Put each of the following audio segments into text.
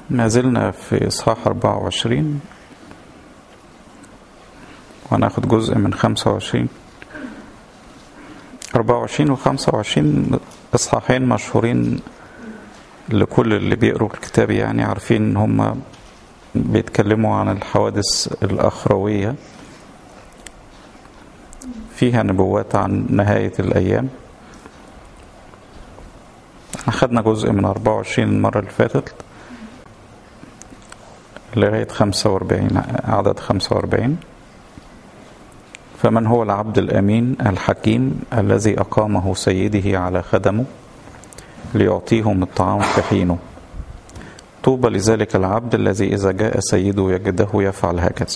ما زلنا في إصحاح 24 وهناخد جزء من 25 24 و 25 إصحاحين مشهورين لكل اللي بيقروا الكتاب يعني عارفين إن هما بيتكلموا عن الحوادث الأخروية فيها نبوات عن نهاية الأيام احنا خدنا جزء من 24 المرة اللي فاتت لغاية 45 عدد 45 فمن هو العبد الأمين الحكيم الذي أقامه سيده على خدمه ليعطيهم الطعام في حينه طوبى لذلك العبد الذي إذا جاء سيده يجده يفعل هكذا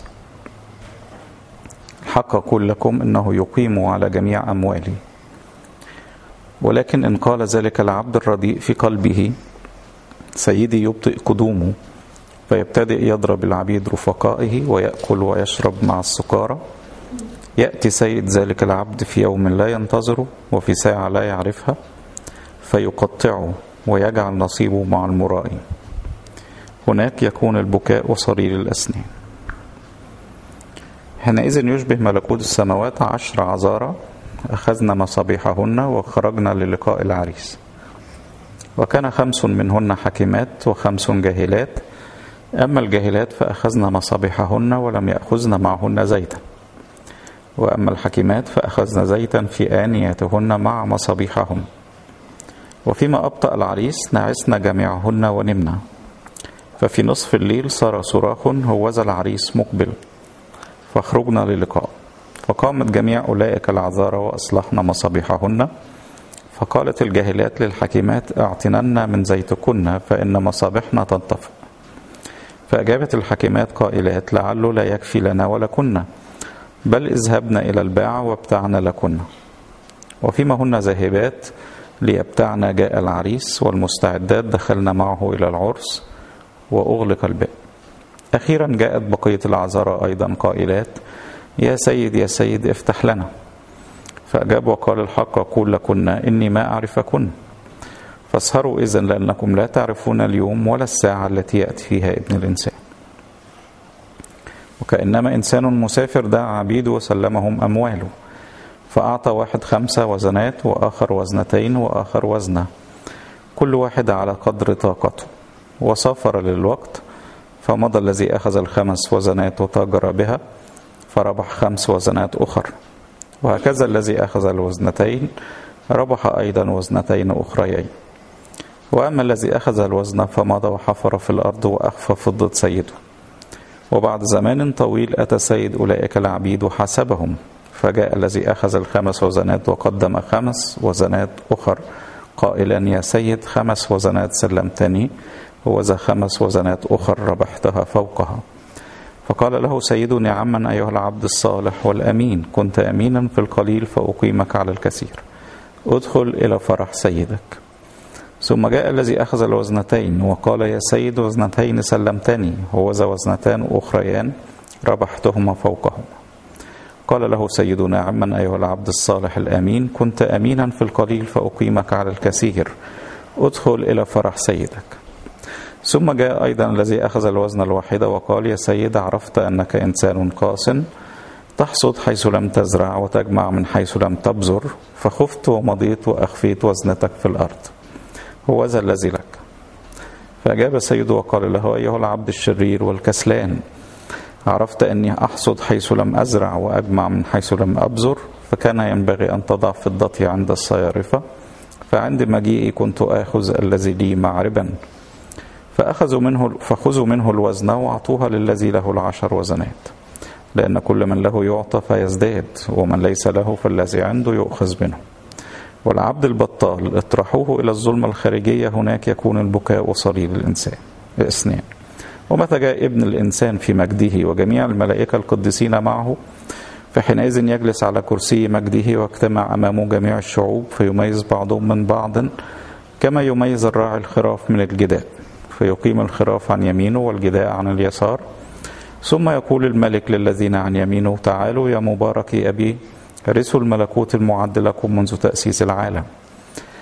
الحق أقول لكم إنه يقيم على جميع أمواله ولكن إن قال ذلك العبد الرديء في قلبه سيدي يبطئ قدومه فيبتدئ يضرب العبيد رفقائه ويأكل ويشرب مع السكارى يأتي سيد ذلك العبد في يوم لا ينتظره وفي ساعة لا يعرفها فيقطعه ويجعل نصيبه مع المرائي هناك يكون البكاء وصرير الأسنان حينئذ يشبه ملكوت السماوات عشر عذارى أخذنا مصابيحهن وخرجنا للقاء العريس وكان خمس منهن حكيمات وخمس جاهلات أما الجاهلات فأخذنا مصابيحهن ولم يأخذن معهن زيتا وأما الحكيمات فأخذن زيتا في آنياتهن مع مصابيحهن وفيما أبطأ العريس نعسنا جميعهن ونمنا ففي نصف الليل صار صراخ هوذا العريس مقبل فخرجنا للقاء فقامت جميع أولئك العذارى وأصلحنا مصابيحهن فقالت الجاهلات للحكيمات اعتننا من زيتكن فإن مصابيحنا تنطفئ فأجابت الحكيمات قائلات لعله لا يكفي لنا ولكن بل اذهبنا إلى الباع وابتعنا لكن وفيما هن ذاهبات ليبتعنا جاء العريس والمستعدات دخلنا معه إلى العرس وأغلق الباب أخيرا جاءت بقية العذارى أيضا قائلات يا سيد يا سيد افتح لنا فأجاب وقال الحق أقول لكن إني ما أعرفكن فاسهروا إذا لأنكم لا تعرفون اليوم ولا الساعة التي يأتي فيها ابن الإنسان وكأنما إنسان مسافر دعا عبيده وسلمهم أمواله فأعطى واحد خمسة وزنات وآخر وزنتين وآخر وزنة كل واحد على قدر طاقته وسافر للوقت فمضى الذي أخذ الخمس وزنات وتاجر بها فربح خمس وزنات أخر وهكذا الذي أخذ الوزنتين ربح أيضا وزنتين أخريين وأما الذي أخذ الوزن فمضى وحفر في الأرض وأخفى فضة سيده وبعد زمان طويل أتى سيد أولئك العبيد وحسبهم فجاء الذي أخذ الخمس وزنات وقدم خمس وزنات أخر قائلا يا سيد خمس وزنات سلمتني وذا خمس وزنات أخر ربحتها فوقها فقال له سيده نعما أيها العبد الصالح والأمين كنت أمينا في القليل فأقيمك على الكثير ادخل إلى فرح سيدك ثم جاء الذي أخذ الوزنتين وقال يا سيد وزنتين سلمتني وذا وزنتان أخريان ربحتهما فوقهما قال له سيدنا عما أيها العبد الصالح الأمين كنت أمينا في القليل فأقيمك على الكثير ادخل إلى فرح سيدك ثم جاء أيضا الذي أخذ الوزن الواحدة وقال يا سيد عرفت أنك إنسان قاس تحصد حيث لم تزرع وتجمع من حيث لم تبذر فخفت ومضيت وأخفيت وزنتك في الأرض هو ذا الذي لك فأجاب سيده وقال له أيها العبد الشرير والكسلان عرفت أني أحصد حيث لم أزرع وأجمع من حيث لم أبذر فكان ينبغي أن تضع فضتي عند الصيارفة فعند مجيئي كنت آخذ الذي لي معربا فأخذوا منه فخذوا منه الوزن وأعطوها للذي له العشر وزنات لأن كل من له يعطى فيزداد ومن ليس له فالذي عنده يؤخذ منه والعبد البطال اطرحوه إلى الظلمة الخارجية هناك يكون البكاء وصرير الإنسان الأسنان ومتى جاء ابن الإنسان في مجده وجميع الملائكة القديسين معه فحينئذ يجلس على كرسي مجده واجتمع أمامه جميع الشعوب فيميز بعضهم من بعض كما يميز الراعي الخراف من الجداء فيقيم الخراف عن يمينه والجداء عن اليسار ثم يقول الملك للذين عن يمينه تعالوا يا مبارك أبي رثوا الملكوت المعد لكم منذ تأسيس العالم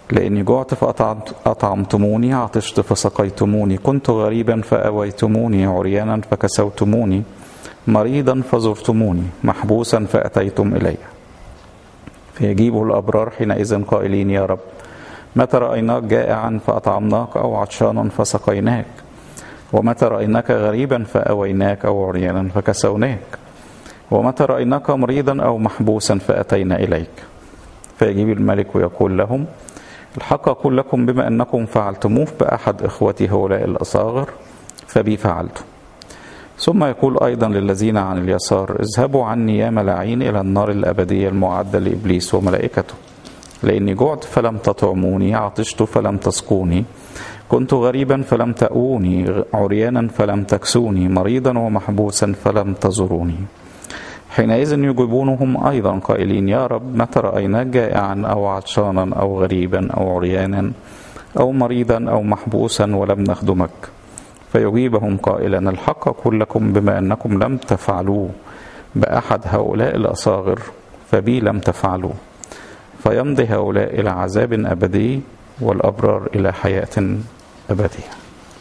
لاني جعت فاطعمتموني عطشت فسقيتموني كنت غريبا فاويتموني عريانا فكسوتموني مريضا فزرتموني محبوسا فاتيتم الي فيجيب الابرار حينئذ قائلين يا رب متى رايناك جائعا فاطعمناك او عطشانا فسقيناك ومتى رايناك غريبا فاويناك او عريانا فكسوناك ومتى رايناك مريضا او محبوسا فاتينا اليك فيجيب الملك ويقول لهم الحق أقول لكم بما أنكم فعلتموه بأحد إخوتي هؤلاء الأصاغر فبي فعلت ثم يقول أيضا للذين عن اليسار اذهبوا عني يا ملاعين إلى النار الأبدية المعدة لإبليس وملائكته لأني جعت فلم تطعموني عطشت فلم تسقوني كنت غريبا فلم تأووني عريانا فلم تكسوني مريضا ومحبوسا فلم تزوروني حينئذ يجيبونهم أيضا قائلين يا رب متى رأيناك جائعا أو عطشانا أو غريبا أو عريانا أو مريضا أو محبوسا ولم نخدمك فيجيبهم قائلا الحق أقول لكم بما أنكم لم تفعلوه بأحد هؤلاء الأصاغر فبي لم تفعلوا فيمضي هؤلاء إلى عذاب أبدي والأبرار إلى حياة أبدية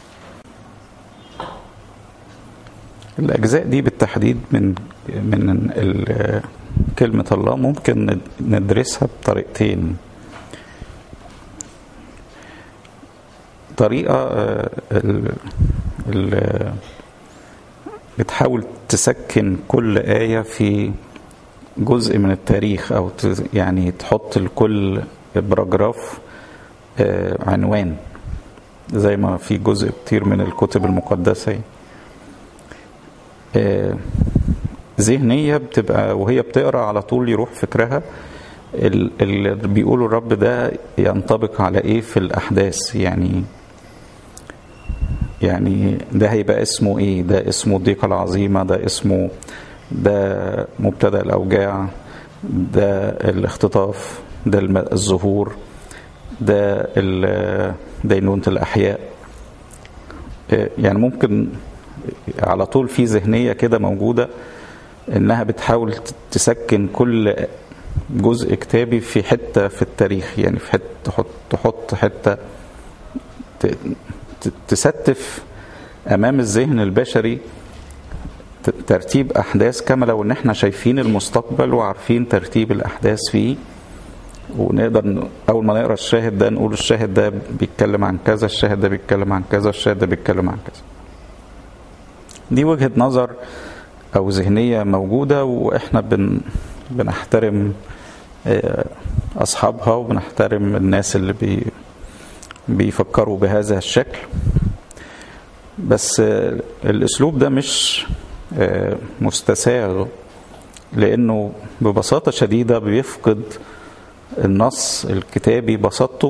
الأجزاء دي بالتحديد من من كلمة الله ممكن ندرسها بطريقتين طريقة ال بتحاول تسكن كل آية في جزء من التاريخ أو يعني تحط لكل باراجراف عنوان زي ما في جزء كتير من الكتب المقدسة ذهنية بتبقى وهي بتقرا على طول يروح فكرها اللي بيقولوا الرب ده ينطبق على ايه في الاحداث يعني يعني ده هيبقى اسمه ايه ده اسمه الضيقة العظيمة ده اسمه ده مبتدأ الأوجاع ده الاختطاف ده الظهور ده دينونة الأحياء يعني ممكن على طول في ذهنية كده موجودة انها بتحاول تسكن كل جزء كتابي في حته في التاريخ يعني في حته تحط تحط حته تستف امام الذهن البشري ترتيب احداث كما لو ان احنا شايفين المستقبل وعارفين ترتيب الاحداث فيه ونقدر اول ما نقرا الشاهد ده نقول الشاهد ده بيتكلم عن كذا الشاهد ده بيتكلم عن كذا الشاهد ده بيتكلم عن كذا دي وجهه نظر او ذهنيه موجوده واحنا بن بنحترم اصحابها وبنحترم الناس اللي بي بيفكروا بهذا الشكل بس الاسلوب ده مش مستساغ لانه ببساطه شديده بيفقد النص الكتابي بساطته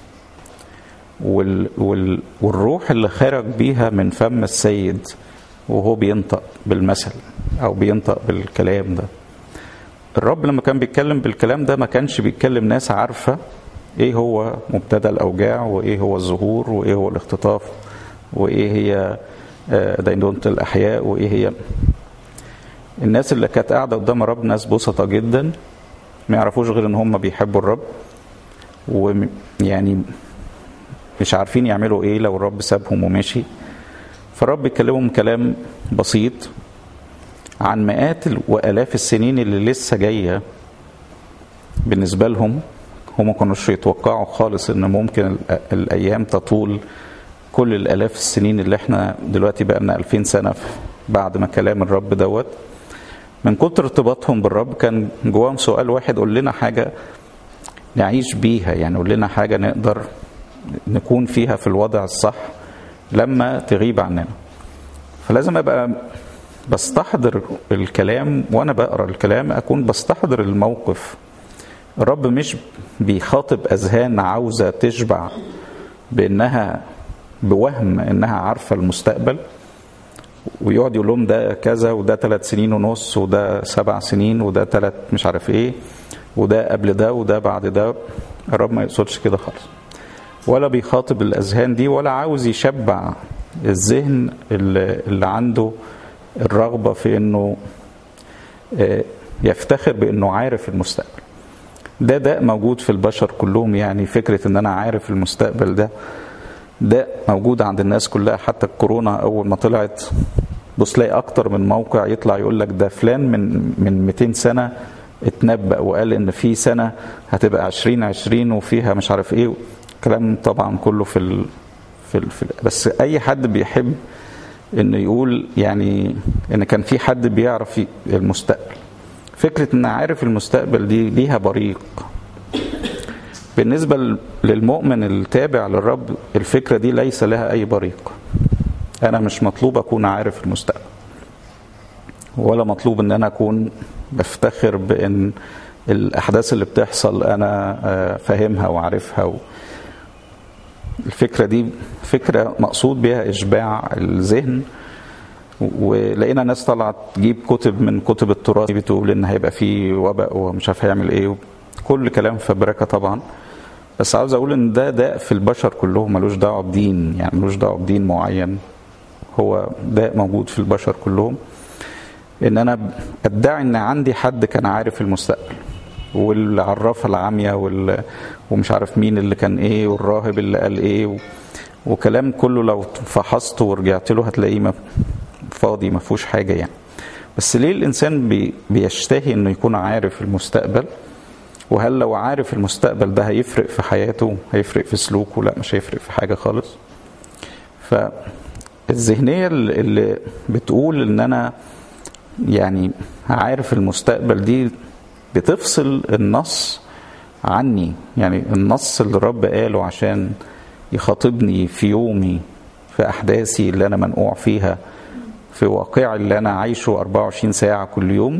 وال وال والروح اللي خرج بيها من فم السيد وهو بينطق بالمثل او بينطق بالكلام ده الرب لما كان بيتكلم بالكلام ده ما كانش بيتكلم ناس عارفه ايه هو مبتدا الاوجاع وايه هو الظهور وايه هو الاختطاف وايه هي دينونة الاحياء وايه هي الناس اللي كانت قاعده قدام الرب ناس بسطه جدا ما يعرفوش غير ان هم بيحبوا الرب ويعني مش عارفين يعملوا ايه لو الرب سابهم ومشي فالرب بيكلمهم كلام بسيط عن مئات والاف السنين اللي لسه جايه بالنسبه لهم هم ما كانوش يتوقعوا خالص ان ممكن الايام تطول كل الالاف السنين اللي احنا دلوقتي بقى لنا 2000 سنه بعد ما كلام الرب دوت من كتر ارتباطهم بالرب كان جواهم سؤال واحد قول لنا حاجه نعيش بيها يعني قول لنا حاجه نقدر نكون فيها في الوضع الصح لما تغيب عننا فلازم ابقى بستحضر الكلام وانا بقرا الكلام اكون بستحضر الموقف الرب مش بيخاطب اذهان عاوزه تشبع بانها بوهم انها عارفه المستقبل ويقعد يقول لهم ده كذا وده ثلاث سنين ونص وده سبع سنين وده ثلاث مش عارف ايه وده قبل ده وده بعد ده الرب ما يقصدش كده خالص ولا بيخاطب الاذهان دي ولا عاوز يشبع الذهن اللي, اللي عنده الرغبه في انه يفتخر بانه عارف المستقبل ده داء موجود في البشر كلهم يعني فكرة ان انا عارف المستقبل ده ده موجود عند الناس كلها حتى الكورونا اول ما طلعت بص تلاقي اكتر من موقع يطلع يقول لك ده فلان من من 200 سنه اتنبأ وقال ان في سنه هتبقى 2020 وفيها مش عارف ايه كلام طبعا كله في ال في, ال في ال بس اي حد بيحب انه يقول يعني ان كان في حد بيعرف المستقبل فكره ان عارف المستقبل دي ليها بريق بالنسبه للمؤمن التابع للرب الفكره دي ليس لها اي بريق انا مش مطلوب اكون عارف المستقبل ولا مطلوب ان انا اكون بفتخر بان الاحداث اللي بتحصل انا فاهمها وعارفها و... الفكره دي فكره مقصود بها اشباع الذهن ولقينا ناس طلعت تجيب كتب من كتب التراث بتقول ان هيبقى في وباء ومش عارف هيعمل ايه كل كلام فبركه طبعا بس عاوز اقول ان ده داء في البشر كلهم ملوش دعوه بدين يعني ملوش دعوه بدين معين هو داء موجود في البشر كلهم ان انا ادعي ان عندي حد كان عارف المستقبل والعرافه العاميه وال... ومش عارف مين اللي كان ايه والراهب اللي قال ايه و... وكلام كله لو فحصته ورجعت له هتلاقيه فاضي ما فيهوش حاجه يعني بس ليه الانسان بي... بيشتهي انه يكون عارف المستقبل وهل لو عارف المستقبل ده هيفرق في حياته هيفرق في سلوكه لا مش هيفرق في حاجه خالص فالذهنيه اللي بتقول ان انا يعني عارف المستقبل دي بتفصل النص عني يعني النص اللي الرب قاله عشان يخاطبني في يومي في احداثي اللي انا منقوع فيها في واقعي اللي انا عايشه 24 ساعه كل يوم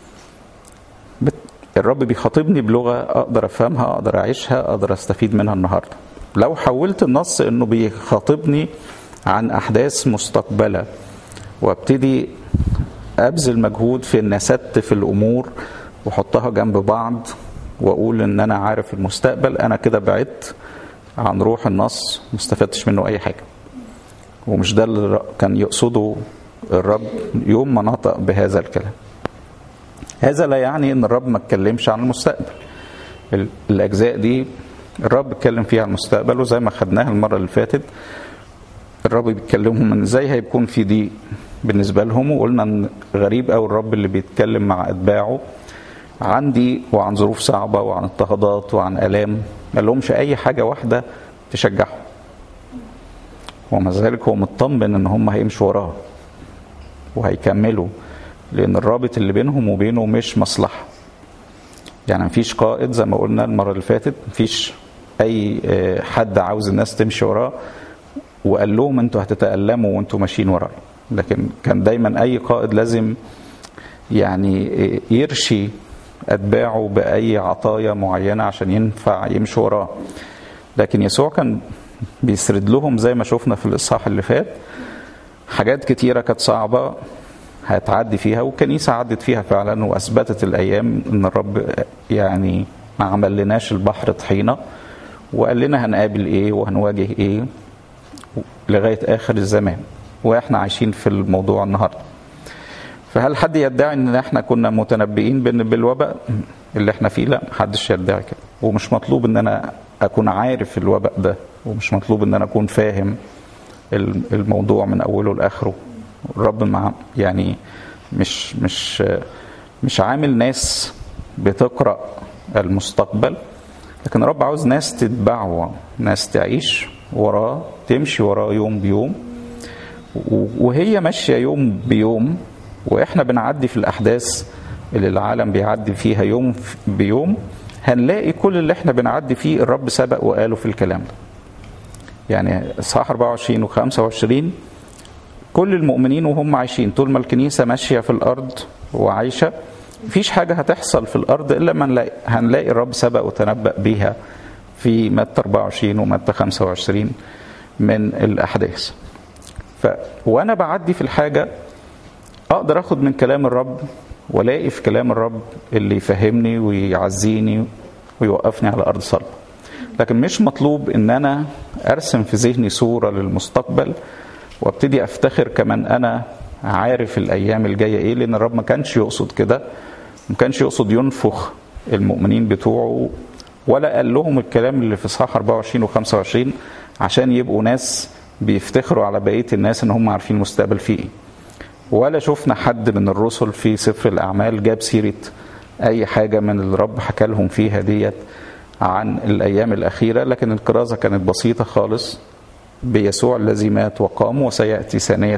الرب بيخاطبني بلغه اقدر افهمها اقدر اعيشها اقدر استفيد منها النهارده لو حولت النص انه بيخاطبني عن احداث مستقبله وابتدي ابذل مجهود في ان استف الامور واحطها جنب بعض واقول ان انا عارف المستقبل انا كده بعدت عن روح النص ما استفدتش منه اي حاجه ومش ده اللي كان يقصده الرب يوم ما نطق بهذا الكلام هذا لا يعني ان الرب ما اتكلمش عن المستقبل الاجزاء دي الرب اتكلم فيها عن المستقبل وزي ما خدناها المره اللي فاتت الرب بيتكلمهم ان ازاي هيكون في دي بالنسبه لهم وقلنا ان غريب قوي الرب اللي بيتكلم مع اتباعه عن دي وعن ظروف صعبه وعن اضطهادات وعن الام ما لهمش اي حاجه واحده تشجعهم ومع ذلك هو مطمن ان هم هيمشوا وراه وهيكملوا لان الرابط اللي بينهم وبينه مش مصلحه يعني مفيش قائد زي ما قلنا المره اللي فاتت مفيش اي حد عاوز الناس تمشي وراه وقال لهم انتوا هتتألموا وانتوا ماشيين ورايا لكن كان دايما اي قائد لازم يعني يرشي اتباعه باي عطايا معينه عشان ينفع يمشوا وراه لكن يسوع كان بيسرد لهم زي ما شفنا في الاصحاح اللي فات حاجات كتيره كانت صعبه هتعدي فيها والكنيسه عدت فيها فعلا واثبتت الايام ان الرب يعني ما عمل لناش البحر طحينه وقال لنا هنقابل ايه وهنواجه ايه لغايه اخر الزمان واحنا عايشين في الموضوع النهارده فهل حد يدعي ان احنا كنا متنبئين بالوباء اللي احنا فيه لا محدش يدعي كده ومش مطلوب ان انا اكون عارف الوباء ده ومش مطلوب ان انا اكون فاهم الموضوع من اوله لاخره الرب مع يعني مش مش مش عامل ناس بتقرا المستقبل لكن الرب عاوز ناس تتبعه ناس تعيش وراه تمشي وراه يوم بيوم وهي ماشيه يوم بيوم واحنا بنعدي في الاحداث اللي العالم بيعدي فيها يوم بيوم هنلاقي كل اللي احنا بنعدي فيه الرب سبق وقاله في الكلام ده يعني اصحاح 24 و25 كل المؤمنين وهم عايشين طول ما الكنيسه ماشيه في الارض وعايشه مفيش حاجه هتحصل في الارض الا ما نلاقي هنلاقي الرب سبق وتنبأ بيها في متى 24 ومتى 25 من الاحداث ف وانا بعدي في الحاجه اقدر اخد من كلام الرب والاقي في كلام الرب اللي يفهمني ويعزيني ويوقفني على ارض صلبه لكن مش مطلوب ان انا ارسم في ذهني صوره للمستقبل وابتدي افتخر كمان انا عارف الايام الجايه ايه لان الرب ما كانش يقصد كده ما كانش يقصد ينفخ المؤمنين بتوعه ولا قال لهم الكلام اللي في اصحاح 24 و25 عشان يبقوا ناس بيفتخروا على بقيه الناس ان هم عارفين المستقبل فيه ايه ولا شفنا حد من الرسل في سفر الاعمال جاب سيره اي حاجه من اللي الرب حكى لهم فيها ديت عن الايام الاخيره لكن الكرازه كانت بسيطه خالص بيسوع الذي مات وقام وسياتي ثانيه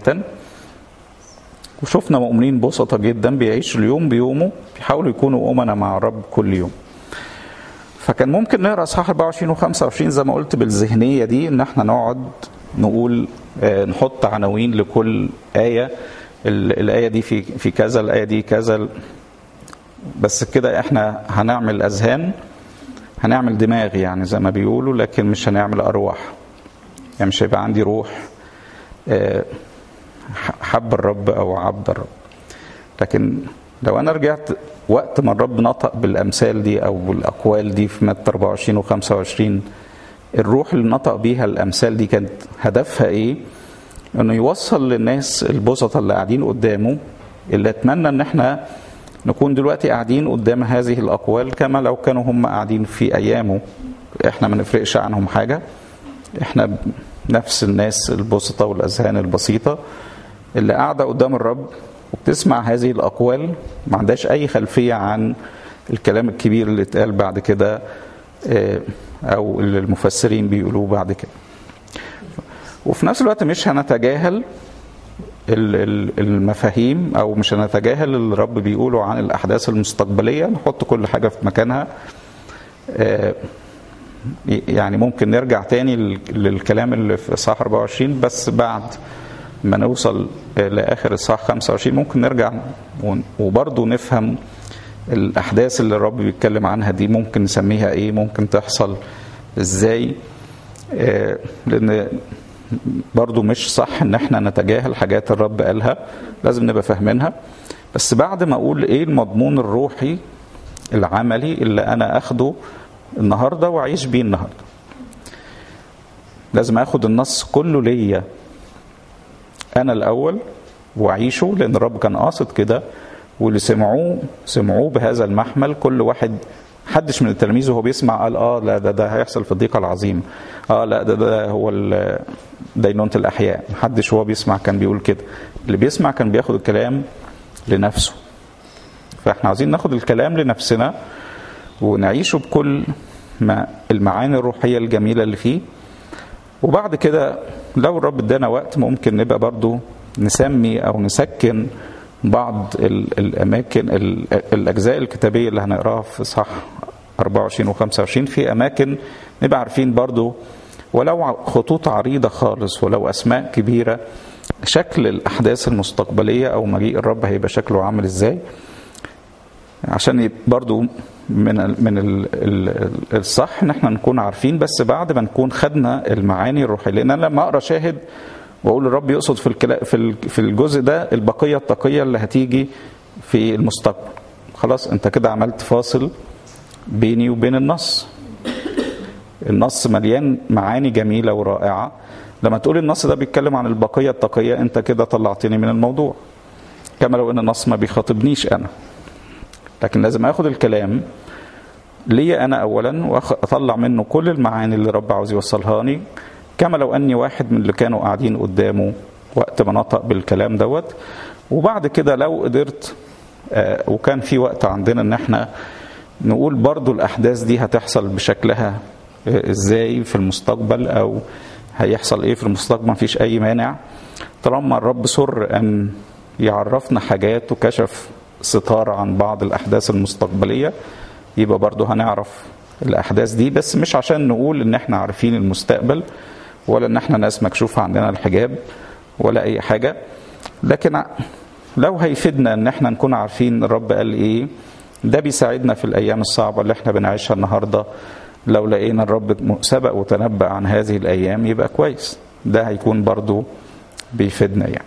وشفنا مؤمنين بسطة جدا بيعيشوا اليوم بيومه بيحاولوا يكونوا أمنا مع الرب كل يوم فكان ممكن نقرا اصحاح 24 و 25 زي ما قلت بالذهنيه دي ان احنا نقعد نقول آه، نحط عناوين لكل ايه ال- الايه دي في في كذا الايه دي كذا بس كده احنا هنعمل اذهان هنعمل دماغ يعني زي ما بيقولوا لكن مش هنعمل ارواح يعني مش هيبقى عندي روح آه، حب الرب او عبد الرب لكن لو انا رجعت وقت ما الرب نطق بالامثال دي او بالاقوال دي في متى 24 و25 الروح اللي نطق بيها الامثال دي كانت هدفها ايه؟ انه يوصل للناس البسطة اللي قاعدين قدامه اللي اتمنى ان احنا نكون دلوقتي قاعدين قدام هذه الاقوال كما لو كانوا هم قاعدين في ايامه احنا ما نفرقش عنهم حاجه احنا نفس الناس البسطة والاذهان البسيطه اللي قاعده قدام الرب وبتسمع هذه الاقوال ما عندهاش اي خلفيه عن الكلام الكبير اللي اتقال بعد كده آه، او اللي المفسرين بيقولوه بعد كده وفي نفس الوقت مش هنتجاهل ال- ال- المفاهيم او مش هنتجاهل اللي الرب بيقوله عن الاحداث المستقبليه نحط كل حاجه في مكانها آه، يعني ممكن نرجع تاني لل- للكلام اللي في اصحاح 24 بس بعد ما نوصل لاخر اصحاح 25 ممكن نرجع ون- وبرضه نفهم الاحداث اللي الرب بيتكلم عنها دي ممكن نسميها ايه ممكن تحصل ازاي آه، لان برضو مش صح ان احنا نتجاهل حاجات الرب قالها لازم نبقى فاهمينها بس بعد ما اقول ايه المضمون الروحي العملي اللي انا اخده النهارده واعيش بيه النهارده لازم اخد النص كله ليا انا الاول واعيشه لان الرب كان قاصد كده واللي سمعوه سمعوه بهذا المحمل كل واحد حدش من التلاميذ وهو بيسمع قال اه لا ده ده هيحصل في الضيقه العظيم اه لا ده ده هو ال- دينونة الاحياء محدش وهو بيسمع كان بيقول كده اللي بيسمع كان بياخد الكلام لنفسه فاحنا عايزين ناخد الكلام لنفسنا ونعيشه بكل ما المعاني الروحيه الجميله اللي فيه وبعد كده لو الرب ادانا وقت ممكن نبقى برضو نسمي او نسكن بعض ال- الاماكن ال- الاجزاء الكتابيه اللي هنقراها في اصحاح 24 و25 في اماكن نبقى عارفين برضو ولو خطوط عريضه خالص ولو اسماء كبيره شكل الاحداث المستقبليه او مجيء الرب هيبقى شكله عامل ازاي عشان يبقى برضو من ال من ال ال الصح ان احنا نكون عارفين بس بعد ما نكون خدنا المعاني الروحيه لان انا لما اقرا شاهد واقول الرب يقصد في الكلا في ال- في الجزء ده البقيه التقيه اللي هتيجي في المستقبل خلاص انت كده عملت فاصل بيني وبين النص النص مليان معاني جميله ورائعه لما تقول النص ده بيتكلم عن البقيه التقيه انت كده طلعتني من الموضوع كما لو ان النص ما بيخاطبنيش انا لكن لازم اخد الكلام ليا انا اولا واطلع منه كل المعاني اللي رب عاوز يوصلها لي كما لو اني واحد من اللي كانوا قاعدين قدامه وقت ما نطق بالكلام دوت وبعد كده لو قدرت آه، وكان في وقت عندنا ان احنا نقول برضو الاحداث دي هتحصل بشكلها آه، ازاي في المستقبل او هيحصل ايه في المستقبل مفيش اي مانع طالما الرب سر ان يعرفنا حاجات وكشف ستار عن بعض الاحداث المستقبليه يبقى برضو هنعرف الاحداث دي بس مش عشان نقول ان احنا عارفين المستقبل ولا ان احنا ناس مكشوف عندنا الحجاب ولا اي حاجه لكن ع- لو هيفيدنا ان احنا نكون عارفين الرب قال ايه ده بيساعدنا في الايام الصعبه اللي احنا بنعيشها النهارده لو لقينا الرب سبق وتنبأ عن هذه الايام يبقى كويس ده هيكون برضو بيفيدنا يعني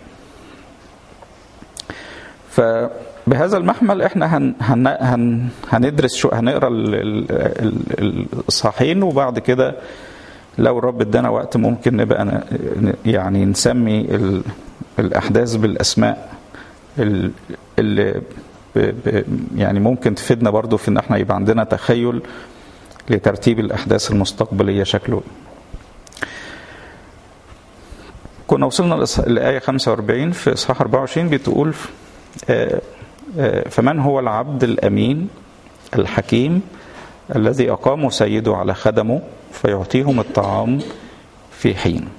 فبهذا المحمل احنا هن هن هن هندرس شو هنقرا ال- ال- ال- الاصحاحين وبعد كده لو الرب ادانا وقت ممكن نبقى ن- ن- يعني نسمي ال- الاحداث بالاسماء ال- اللي ب ب يعني ممكن تفيدنا برضو في ان احنا يبقى عندنا تخيل لترتيب الاحداث المستقبليه شكله كنا وصلنا لآية 45 في إصحاح 24 بتقول فمن هو العبد الأمين الحكيم الذي أقام سيده على خدمه فيعطيهم الطعام في حين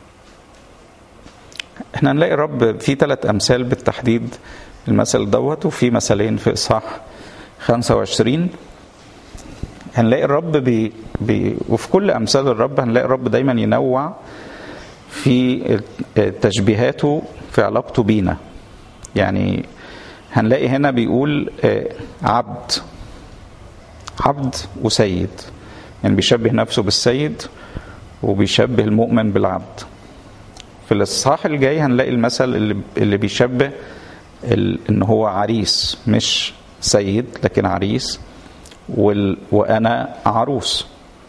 احنا هنلاقي الرب في ثلاث أمثال بالتحديد المثل دوت وفي مثلين في إصحاح 25 هنلاقي الرب بي بي وفي كل أمثال الرب هنلاقي الرب دايما ينوع في تشبيهاته في علاقته بينا يعني هنلاقي هنا بيقول عبد عبد وسيد يعني بيشبه نفسه بالسيد وبيشبه المؤمن بالعبد في الاصحاح الجاي هنلاقي المثل اللي, اللي بيشبه ان هو عريس مش سيد لكن عريس وانا عروس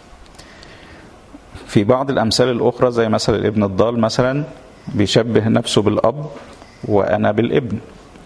في بعض الامثال الاخرى زي مثل الابن الضال مثلا بيشبه نفسه بالاب وانا بالابن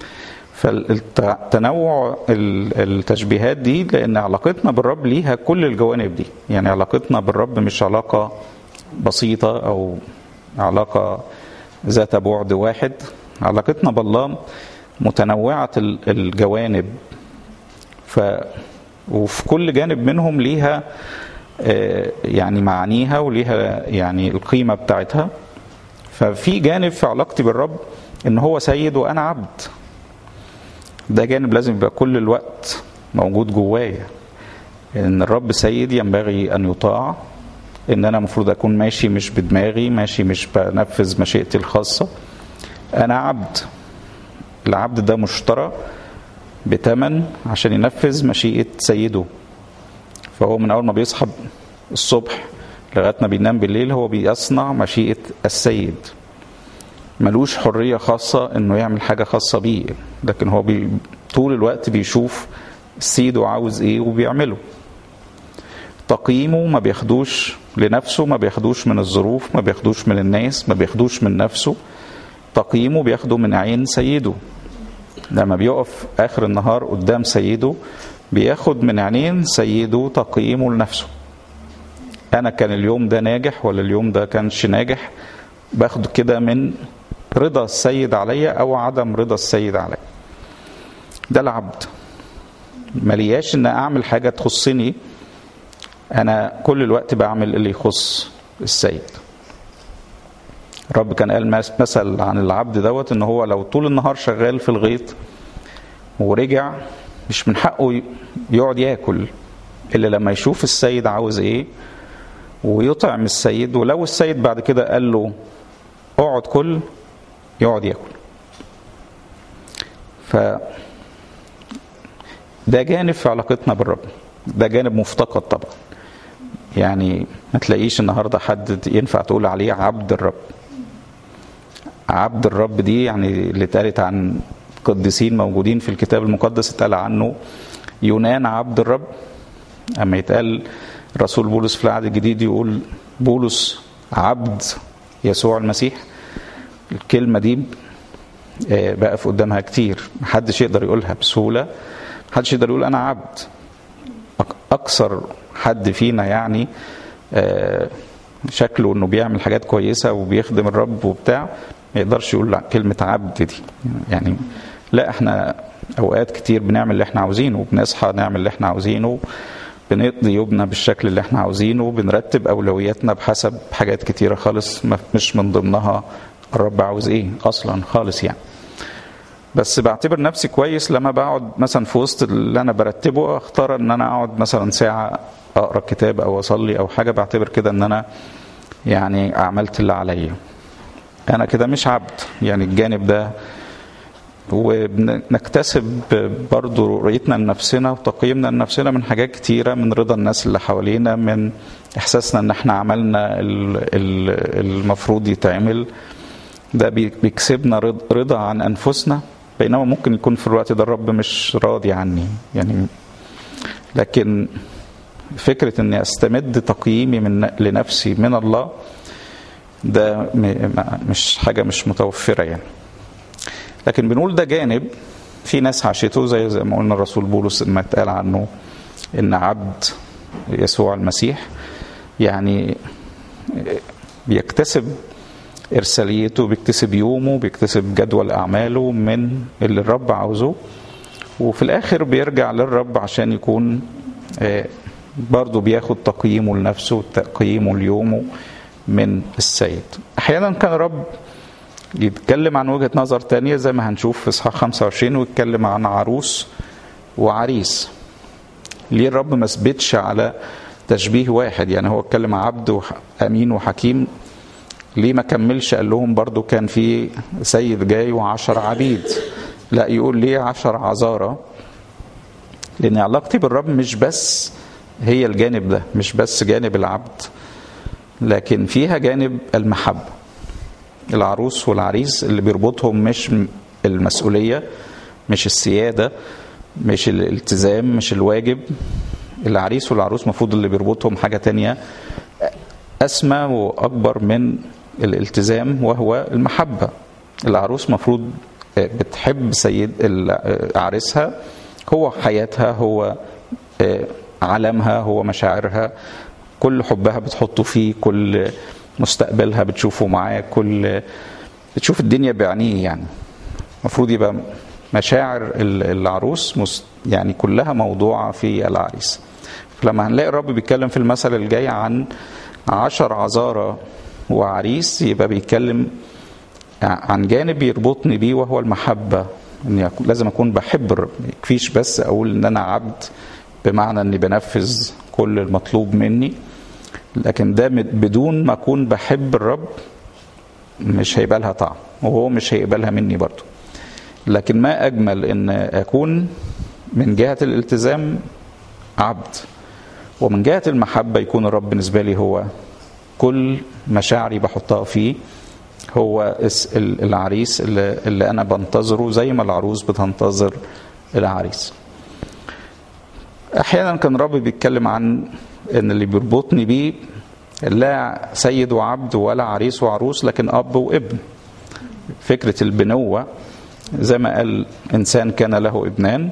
فالتنوع التشبيهات دي لان علاقتنا بالرب ليها كل الجوانب دي يعني علاقتنا بالرب مش علاقه بسيطه او علاقه ذات بعد واحد علاقتنا بالله متنوعه الجوانب ف وفي كل جانب منهم ليها يعني معانيها وليها يعني القيمه بتاعتها ففي جانب في علاقتي بالرب ان هو سيد وانا عبد ده جانب لازم يبقى كل الوقت موجود جوايا ان الرب سيد ينبغي ان يطاع ان انا المفروض اكون ماشي مش بدماغي ماشي مش بنفذ مشيئتي الخاصه انا عبد العبد ده مشترى بتمن عشان ينفذ مشيئه سيده فهو من اول ما بيصحى الصبح لغايه ما بينام بالليل هو بيصنع مشيئه السيد ملوش حريه خاصه انه يعمل حاجه خاصه بيه لكن هو بي طول الوقت بيشوف سيده عاوز ايه وبيعمله تقييمه ما بياخدوش لنفسه ما بياخدوش من الظروف ما بياخدوش من الناس ما بياخدوش من نفسه تقييمه بياخده من عين سيده لما بيقف اخر النهار قدام سيده بياخد من عينين سيده تقييمه لنفسه انا كان اليوم ده ناجح ولا اليوم ده كانش ناجح باخد كده من رضا السيد عليا او عدم رضا السيد عليا ده العبد ملياش ان اعمل حاجه تخصني انا كل الوقت بعمل اللي يخص السيد الرب كان قال مثل عن العبد دوت ان هو لو طول النهار شغال في الغيط ورجع مش من حقه يقعد ياكل الا لما يشوف السيد عاوز ايه ويطعم السيد ولو السيد بعد كده قال له اقعد كل يقعد ياكل ف ده جانب في علاقتنا بالرب ده جانب مفتقد طبعا يعني ما تلاقيش النهارده حد ينفع تقول عليه عبد الرب عبد الرب دي يعني اللي اتقالت عن قديسين موجودين في الكتاب المقدس اتقال عنه يونان عبد الرب اما يتقال الرسول بولس في العهد الجديد يقول بولس عبد يسوع المسيح الكلمة دي بقف قدامها كتير محدش يقدر يقولها بسهولة محدش يقدر يقول أنا عبد أكثر حد فينا يعني شكله انه بيعمل حاجات كويسه وبيخدم الرب وبتاع ما يقدرش يقول كلمه عبد دي يعني لا احنا اوقات كتير بنعمل اللي احنا عاوزينه وبنصحى نعمل اللي احنا عاوزينه بنقضي يومنا بالشكل اللي احنا عاوزينه بنرتب اولوياتنا بحسب حاجات كتيره خالص مش من ضمنها الرب عاوز ايه اصلا خالص يعني بس بعتبر نفسي كويس لما بقعد مثلا في وسط اللي انا برتبه اختار ان انا اقعد مثلا ساعه اقرا كتاب او اصلي او حاجه بعتبر كده ان انا يعني عملت اللي عليا انا كده مش عبد يعني الجانب ده وبنكتسب برضو رؤيتنا لنفسنا وتقييمنا لنفسنا من حاجات كتيرة من رضا الناس اللي حوالينا من إحساسنا إن إحنا عملنا المفروض يتعمل ده بيكسبنا رضا عن أنفسنا بينما ممكن يكون في الوقت ده الرب مش راضي عني يعني لكن فكرة إني أستمد تقييمي من لنفسي من الله ده مش حاجة مش متوفرة يعني لكن بنقول ده جانب في ناس عاشته زي زي ما قلنا الرسول بولس لما اتقال عنه ان عبد يسوع المسيح يعني بيكتسب ارساليته بيكتسب يومه بيكتسب جدول اعماله من اللي الرب عاوزه وفي الاخر بيرجع للرب عشان يكون برضه بياخد تقييمه لنفسه وتقييمه ليومه من السيد احيانا كان الرب يتكلم عن وجهة نظر تانية زي ما هنشوف في اصحاح 25 ويتكلم عن عروس وعريس ليه الرب ما ثبتش على تشبيه واحد يعني هو اتكلم عبد امين وحكيم ليه ما كملش قال لهم برضو كان في سيد جاي وعشر عبيد لا يقول ليه عشر عذارى لان علاقتي بالرب مش بس هي الجانب ده مش بس جانب العبد لكن فيها جانب المحبة العروس والعريس اللي بيربطهم مش المسؤولية مش السيادة مش الالتزام مش الواجب العريس والعروس المفروض اللي بيربطهم حاجة تانية أسمى وأكبر من الالتزام وهو المحبة العروس مفروض بتحب سيد عريسها هو حياتها هو علمها هو مشاعرها كل حبها بتحطه فيه كل مستقبلها بتشوفه معاه كل بتشوف الدنيا بعينيه يعني المفروض يبقى مشاعر العروس يعني كلها موضوعة في العريس فلما هنلاقي الرب بيتكلم في المثل الجاي عن عشر عذارى وعريس يبقى بيتكلم عن جانب يربطني بيه وهو المحبة اني لازم اكون بحب الرب ما يكفيش بس اقول ان انا عبد بمعنى اني بنفذ كل المطلوب مني لكن ده بدون ما اكون بحب الرب مش هيبقى لها طعم وهو مش هيقبلها مني برضه لكن ما اجمل ان اكون من جهه الالتزام عبد ومن جهه المحبه يكون الرب بالنسبه لي هو كل مشاعري بحطها فيه هو العريس اللي, اللي انا بنتظره زي ما العروس بتنتظر العريس احيانا كان الرب بيتكلم عن ان اللي بيربطني بيه لا سيد وعبد ولا عريس وعروس لكن اب وابن فكره البنوه زي ما قال انسان كان له ابنان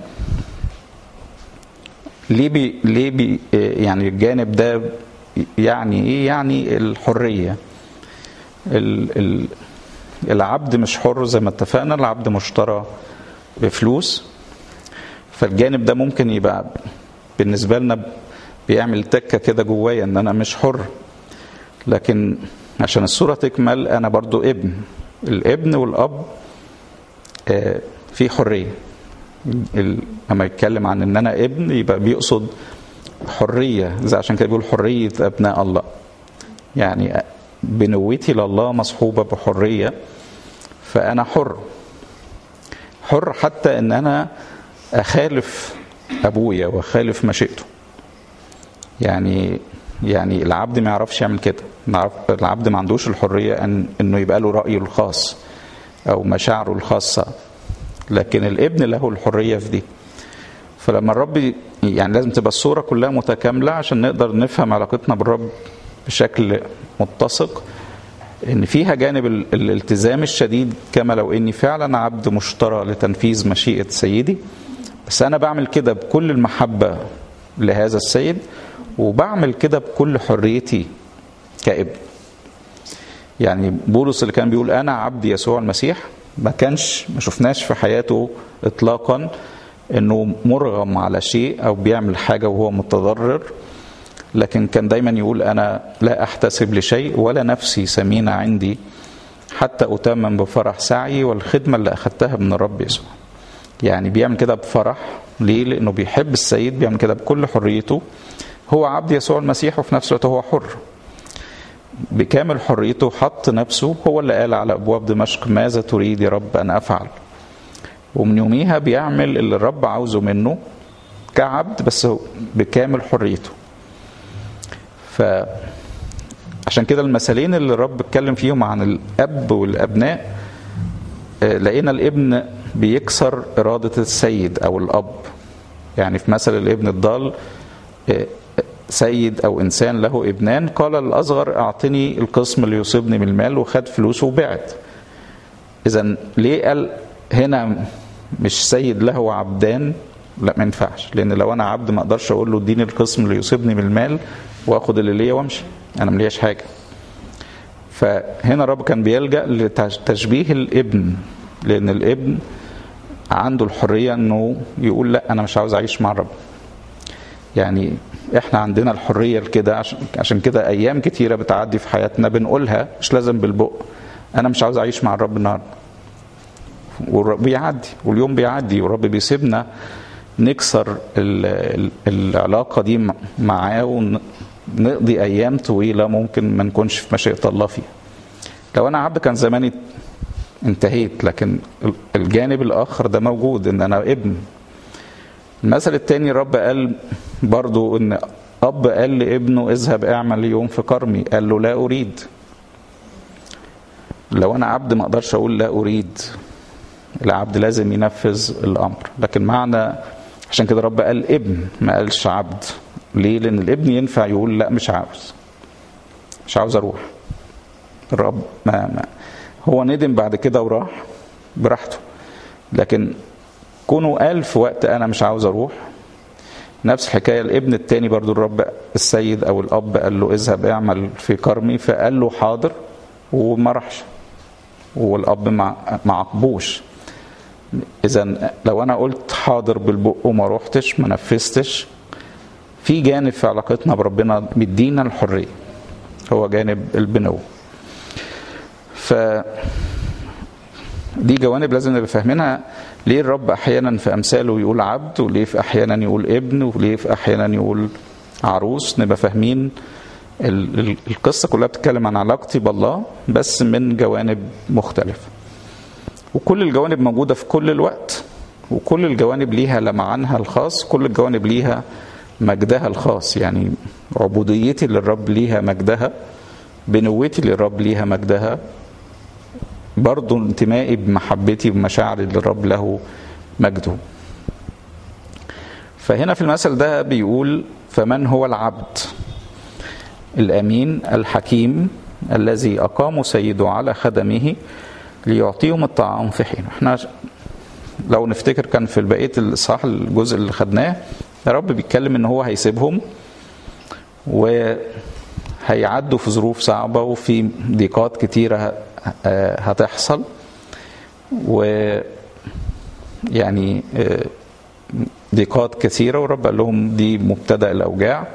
ليه بي ليه بي يعني الجانب ده يعني ايه يعني الحريه ال ال العبد مش حر زي ما اتفقنا العبد مشترى بفلوس فالجانب ده ممكن يبقى بالنسبه لنا بيعمل تكه كده جوايا ان انا مش حر لكن عشان الصوره تكمل انا برضو ابن الابن والاب في حريه لما يتكلم عن ان انا ابن يبقى بيقصد حريه زي عشان كده بيقول حريه ابناء الله يعني بنوتي لله مصحوبه بحريه فانا حر حر حتى ان انا اخالف ابويا واخالف مشيئته يعني يعني العبد ما يعرفش يعمل كده العبد ما عندوش الحريه ان انه يبقى له رايه الخاص او مشاعره الخاصه لكن الابن له الحريه في دي فلما الرب يعني لازم تبقى الصوره كلها متكامله عشان نقدر نفهم علاقتنا بالرب بشكل متسق ان فيها جانب الالتزام الشديد كما لو اني فعلا عبد مشترى لتنفيذ مشيئه سيدي بس انا بعمل كده بكل المحبه لهذا السيد وبعمل كده بكل حريتي كابن يعني بولس اللي كان بيقول انا عبد يسوع المسيح ما كانش ما شفناش في حياته اطلاقا انه مرغم على شيء او بيعمل حاجه وهو متضرر لكن كان دايما يقول انا لا احتسب لشيء ولا نفسي ثمينه عندي حتى اتمم بفرح سعي والخدمه اللي اخذتها من الرب يسوع يعني بيعمل كده بفرح ليه لانه بيحب السيد بيعمل كده بكل حريته هو عبد يسوع المسيح وفي نفس الوقت هو حر بكامل حريته حط نفسه هو اللي قال على ابواب دمشق ماذا تريد يا رب ان افعل ومن يوميها بيعمل اللي الرب عاوزه منه كعبد بس بكامل حريته ف عشان كده المثلين اللي الرب اتكلم فيهم عن الاب والابناء لقينا الابن بيكسر اراده السيد او الاب يعني في مثل الابن الضال سيد او انسان له ابنان قال الاصغر اعطني القسم اللي يصيبني من المال وخد فلوسه وبعت اذا ليه قال هنا مش سيد له عبدان لا ما ينفعش لان لو انا عبد ما اقدرش اقول له اديني القسم اللي يصيبني من المال واخد اللي ليا وامشي انا ملياش حاجه فهنا الرب كان بيلجا لتشبيه الابن لان الابن عنده الحريه انه يقول لا انا مش عاوز اعيش مع الرب يعني احنا عندنا الحريه لكده عشان عشان كده ايام كتيره بتعدي في حياتنا بنقولها مش لازم بالبق انا مش عاوز اعيش مع الرب النهارده والرب بيعدي واليوم بيعدي والرب بيسيبنا نكسر العلاقه دي معاه ونقضي ايام طويله ممكن ما نكونش في مشيئه الله فيها لو انا عبد كان زماني انتهيت لكن الجانب الاخر ده موجود ان انا ابن المثل التاني الرب قال برضو ان اب قال لابنه اذهب اعمل يوم في كرمي قال له لا اريد لو انا عبد ما اقدرش اقول لا اريد العبد لازم ينفذ الامر لكن معنى عشان كده الرب قال ابن ما قالش عبد ليه لان الابن ينفع يقول لا مش عاوز مش عاوز اروح الرب ما, ما هو ندم بعد كده وراح براحته لكن كونه قال في وقت انا مش عاوز اروح نفس الحكايه الابن التاني برضو الرب السيد او الاب قال له اذهب اعمل في كرمي فقال له حاضر وما راحش والاب ما ما عاقبوش اذا لو انا قلت حاضر بالبق وما روحتش ما نفذتش في جانب في علاقتنا بربنا بيدينا الحريه هو جانب البنوه ف دي جوانب لازم نبقى فاهمينها ليه الرب احيانا في امثاله يقول عبد وليه في احيانا يقول ابن وليه في احيانا يقول عروس نبقى فاهمين القصه كلها بتتكلم عن علاقتي بالله بس من جوانب مختلفه وكل الجوانب موجوده في كل الوقت وكل الجوانب ليها لمعانها الخاص كل الجوانب ليها مجدها الخاص يعني عبوديتي للرب ليها مجدها بنوتي للرب ليها مجدها برضو انتمائي بمحبتي ومشاعري للرب له مجده فهنا في المثل ده بيقول فمن هو العبد الامين الحكيم الذي اقام سيده على خدمه ليعطيهم الطعام في حين احنا لو نفتكر كان في بقيه الاصحاح الجزء اللي خدناه الرب بيتكلم ان هو هيسيبهم وهيعدوا في ظروف صعبه وفي ضيقات كتيره هتحصل و يعني ضيقات كثيره والرب قال لهم دي مبتدا الاوجاع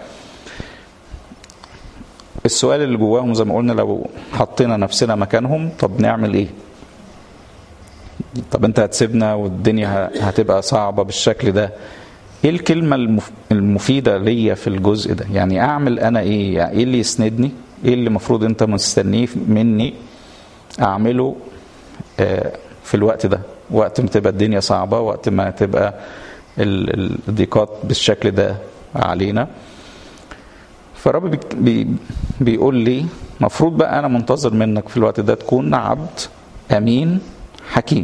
السؤال اللي جواهم زي ما قلنا لو حطينا نفسنا مكانهم طب نعمل ايه طب انت هتسيبنا والدنيا هتبقى صعبه بالشكل ده ايه الكلمه المفيده ليا في الجزء ده يعني اعمل انا ايه يعني ايه اللي يسندني ايه اللي المفروض انت مستنيه مني اعمله في الوقت ده وقت ما تبقى الدنيا صعبه وقت ما تبقى الضيقات بالشكل ده علينا فالرب بي بيقول لي مفروض بقى انا منتظر منك في الوقت ده تكون عبد امين حكيم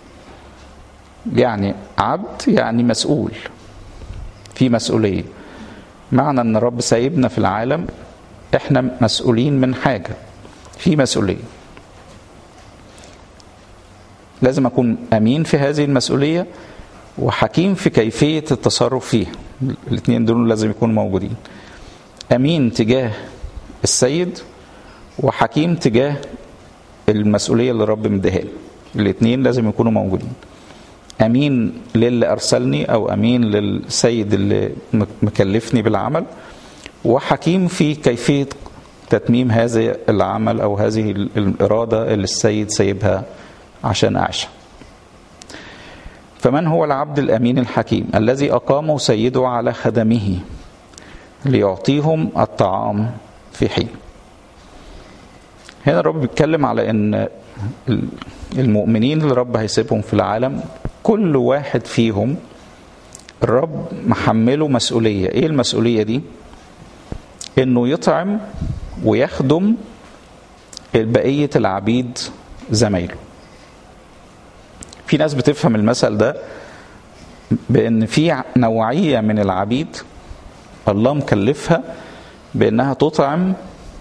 يعني عبد يعني مسؤول في مسؤوليه معنى ان الرب سايبنا في العالم احنا مسؤولين من حاجه في مسؤوليه لازم اكون امين في هذه المسؤوليه وحكيم في كيفيه التصرف فيها الاثنين دول لازم يكونوا موجودين امين تجاه السيد وحكيم تجاه المسؤوليه اللي الرب مديها لي الاثنين لازم يكونوا موجودين امين للي ارسلني او امين للسيد اللي مكلفني بالعمل وحكيم في كيفيه تتميم هذا العمل او هذه الاراده اللي السيد سايبها عشان اعيشها فمن هو العبد الامين الحكيم الذي اقامه سيده على خدمه ليعطيهم الطعام في حين هنا الرب بيتكلم على ان المؤمنين اللي الرب هيسيبهم في العالم كل واحد فيهم الرب محمله مسؤولية ايه المسؤولية دي انه يطعم ويخدم بقية العبيد زمايله في ناس بتفهم المثل ده بان في نوعية من العبيد الله مكلفها بانها تطعم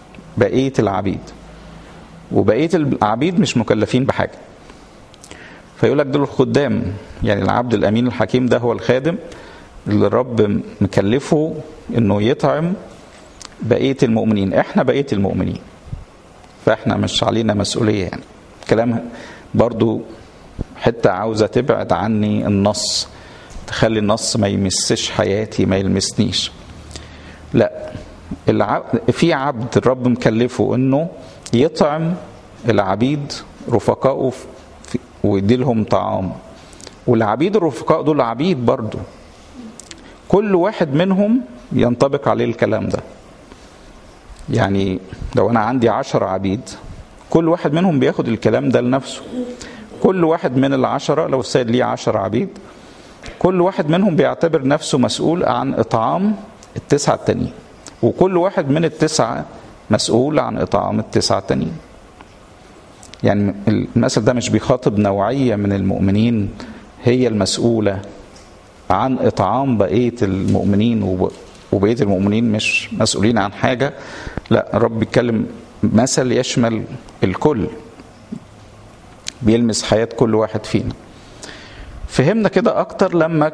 بقية العبيد وبقية العبيد مش مكلفين بحاجة فيقول لك دول الخدام يعني العبد الامين الحكيم ده هو الخادم اللي الرب مكلفه انه يطعم بقيه المؤمنين احنا بقيه المؤمنين فاحنا مش علينا مسؤوليه يعني كلام برضو حته عاوزه تبعد عني النص تخلي النص ما يمسش حياتي ما يلمسنيش لا العبد في عبد الرب مكلفه انه يطعم العبيد رفقائه ويدي لهم طعام والعبيد الرفقاء دول عبيد برضو كل واحد منهم ينطبق عليه الكلام ده يعني لو انا عندي عشر عبيد كل واحد منهم بياخد الكلام ده لنفسه كل واحد من العشرة لو السيد ليه عشر عبيد كل واحد منهم بيعتبر نفسه مسؤول عن إطعام التسعة التانيين وكل واحد من التسعة مسؤول عن إطعام التسعة التانيين يعني المثل ده مش بيخاطب نوعية من المؤمنين هي المسؤولة عن إطعام بقية المؤمنين وبقية المؤمنين مش مسؤولين عن حاجة لا الرب بيتكلم مثل يشمل الكل بيلمس حياة كل واحد فينا فهمنا كده أكتر لما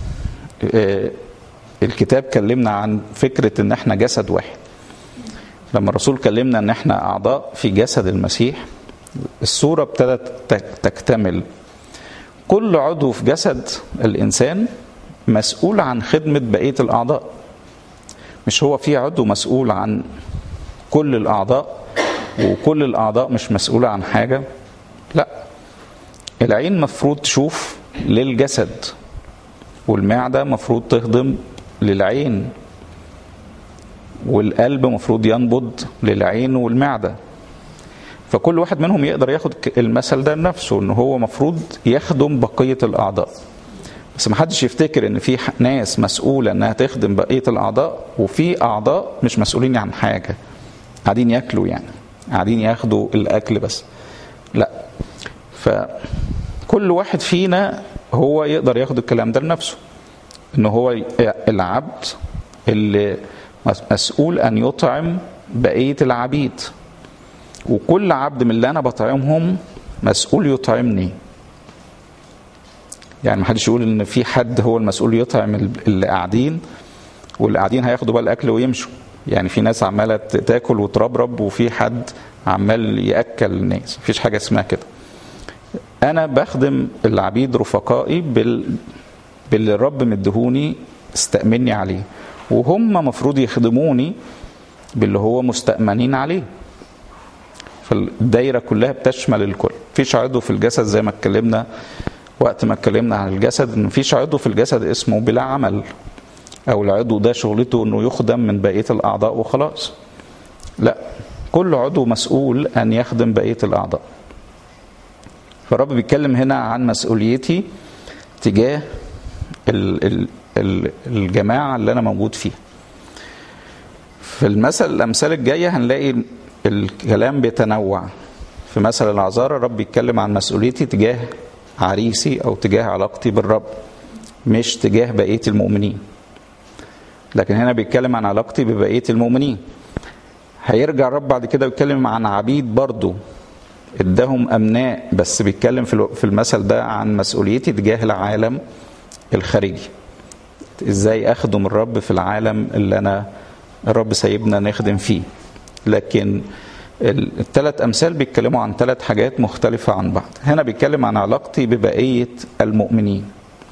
الكتاب كلمنا عن فكرة إن إحنا جسد واحد لما الرسول كلمنا إن إحنا أعضاء في جسد المسيح الصورة ابتدت تكتمل كل عضو في جسد الإنسان مسؤول عن خدمة بقية الأعضاء مش هو في عضو مسؤول عن كل الأعضاء وكل الأعضاء مش مسؤولة عن حاجة لا العين مفروض تشوف للجسد والمعدة مفروض تهضم للعين والقلب مفروض ينبض للعين والمعدة فكل واحد منهم يقدر ياخد المثل ده لنفسه ان هو مفروض يخدم بقية الأعضاء بس ما حدش يفتكر ان في ناس مسؤولة انها تخدم بقية الأعضاء وفي أعضاء مش مسؤولين عن حاجة قاعدين ياكلوا يعني قاعدين ياخدوا الأكل بس لا فكل واحد فينا هو يقدر ياخد الكلام ده لنفسه ان هو العبد اللي مسؤول ان يطعم بقيه العبيد وكل عبد من اللي انا بطعمهم مسؤول يطعمني يعني ما حدش يقول ان في حد هو المسؤول يطعم اللي قاعدين واللي قاعدين هياخدوا بقى الاكل ويمشوا يعني في ناس عماله تاكل وتربرب وفي حد عمال ياكل الناس مفيش حاجه اسمها كده انا بخدم العبيد رفقائي بال... باللي الرب مدهوني استأمني عليه وهم مفروض يخدموني باللي هو مستأمنين عليه فالدايرة كلها بتشمل الكل مفيش عضو في الجسد زي ما اتكلمنا وقت ما اتكلمنا عن الجسد ان مفيش عضو في الجسد اسمه بلا عمل او العضو ده شغلته انه يخدم من بقية الاعضاء وخلاص لا كل عضو مسؤول ان يخدم بقية الاعضاء فالرب بيتكلم هنا عن مسؤوليتي تجاه ال ال ال الجماعة اللي أنا موجود فيها في المثل الأمثال الجاية هنلاقي الكلام بيتنوع في مثل العذارى الرب بيتكلم عن مسؤوليتي تجاه عريسي أو تجاه علاقتي بالرب مش تجاه بقية المؤمنين لكن هنا بيتكلم عن علاقتي ببقية المؤمنين هيرجع الرب بعد كده بيتكلم عن عبيد برضه اداهم امناء بس بيتكلم في المثل ده عن مسؤوليتي تجاه العالم الخارجي ازاي اخدم الرب في العالم اللي انا الرب سايبنا نخدم فيه لكن الثلاث امثال بيتكلموا عن ثلاث حاجات مختلفه عن بعض هنا بيتكلم عن علاقتي ببقيه المؤمنين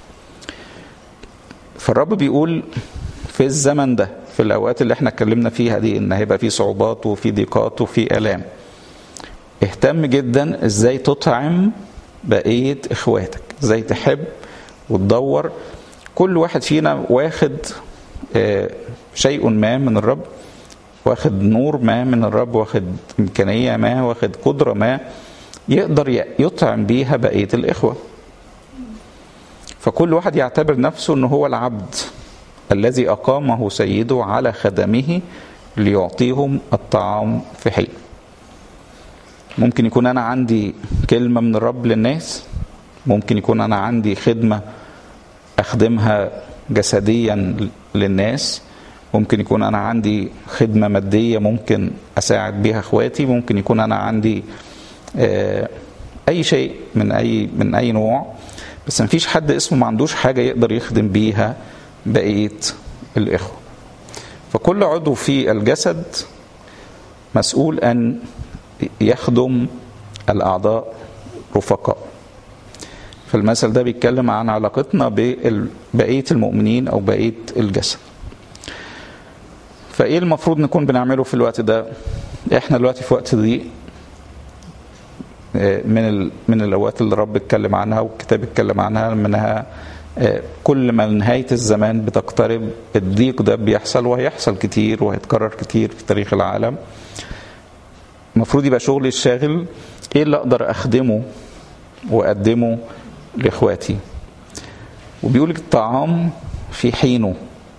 فالرب بيقول في الزمن ده في الاوقات اللي احنا اتكلمنا فيها دي ان هيبقى في صعوبات وفي ضيقات وفي الام اهتم جدا ازاي تطعم بقيه اخواتك ازاي تحب وتدور كل واحد فينا واخد شيء ما من الرب واخد نور ما من الرب واخد امكانيه ما واخد قدره ما يقدر يطعم بيها بقيه الاخوه فكل واحد يعتبر نفسه ان هو العبد الذي اقامه سيده على خدمه ليعطيهم الطعام في حين ممكن يكون انا عندي كلمه من الرب للناس ممكن يكون انا عندي خدمه اخدمها جسديا للناس ممكن يكون انا عندي خدمه ماديه ممكن اساعد بيها اخواتي ممكن يكون انا عندي اي شيء من اي من اي نوع بس مفيش حد اسمه ما عندوش حاجه يقدر يخدم بيها بقيه الاخوه فكل عضو في الجسد مسؤول ان يخدم الاعضاء رفقاء فالمثل ده بيتكلم عن علاقتنا ببقيه المؤمنين او بقيه الجسد فايه المفروض نكون بنعمله في الوقت ده احنا دلوقتي في وقت ضيق من ال... من الاوقات اللي الرب اتكلم عنها والكتاب اتكلم عنها منها كل ما نهايه الزمان بتقترب الضيق ده بيحصل وهيحصل كتير وهيتكرر كتير في تاريخ العالم المفروض يبقى شغلي الشاغل ايه اللي اقدر اخدمه واقدمه لاخواتي وبيقول الطعام في حينه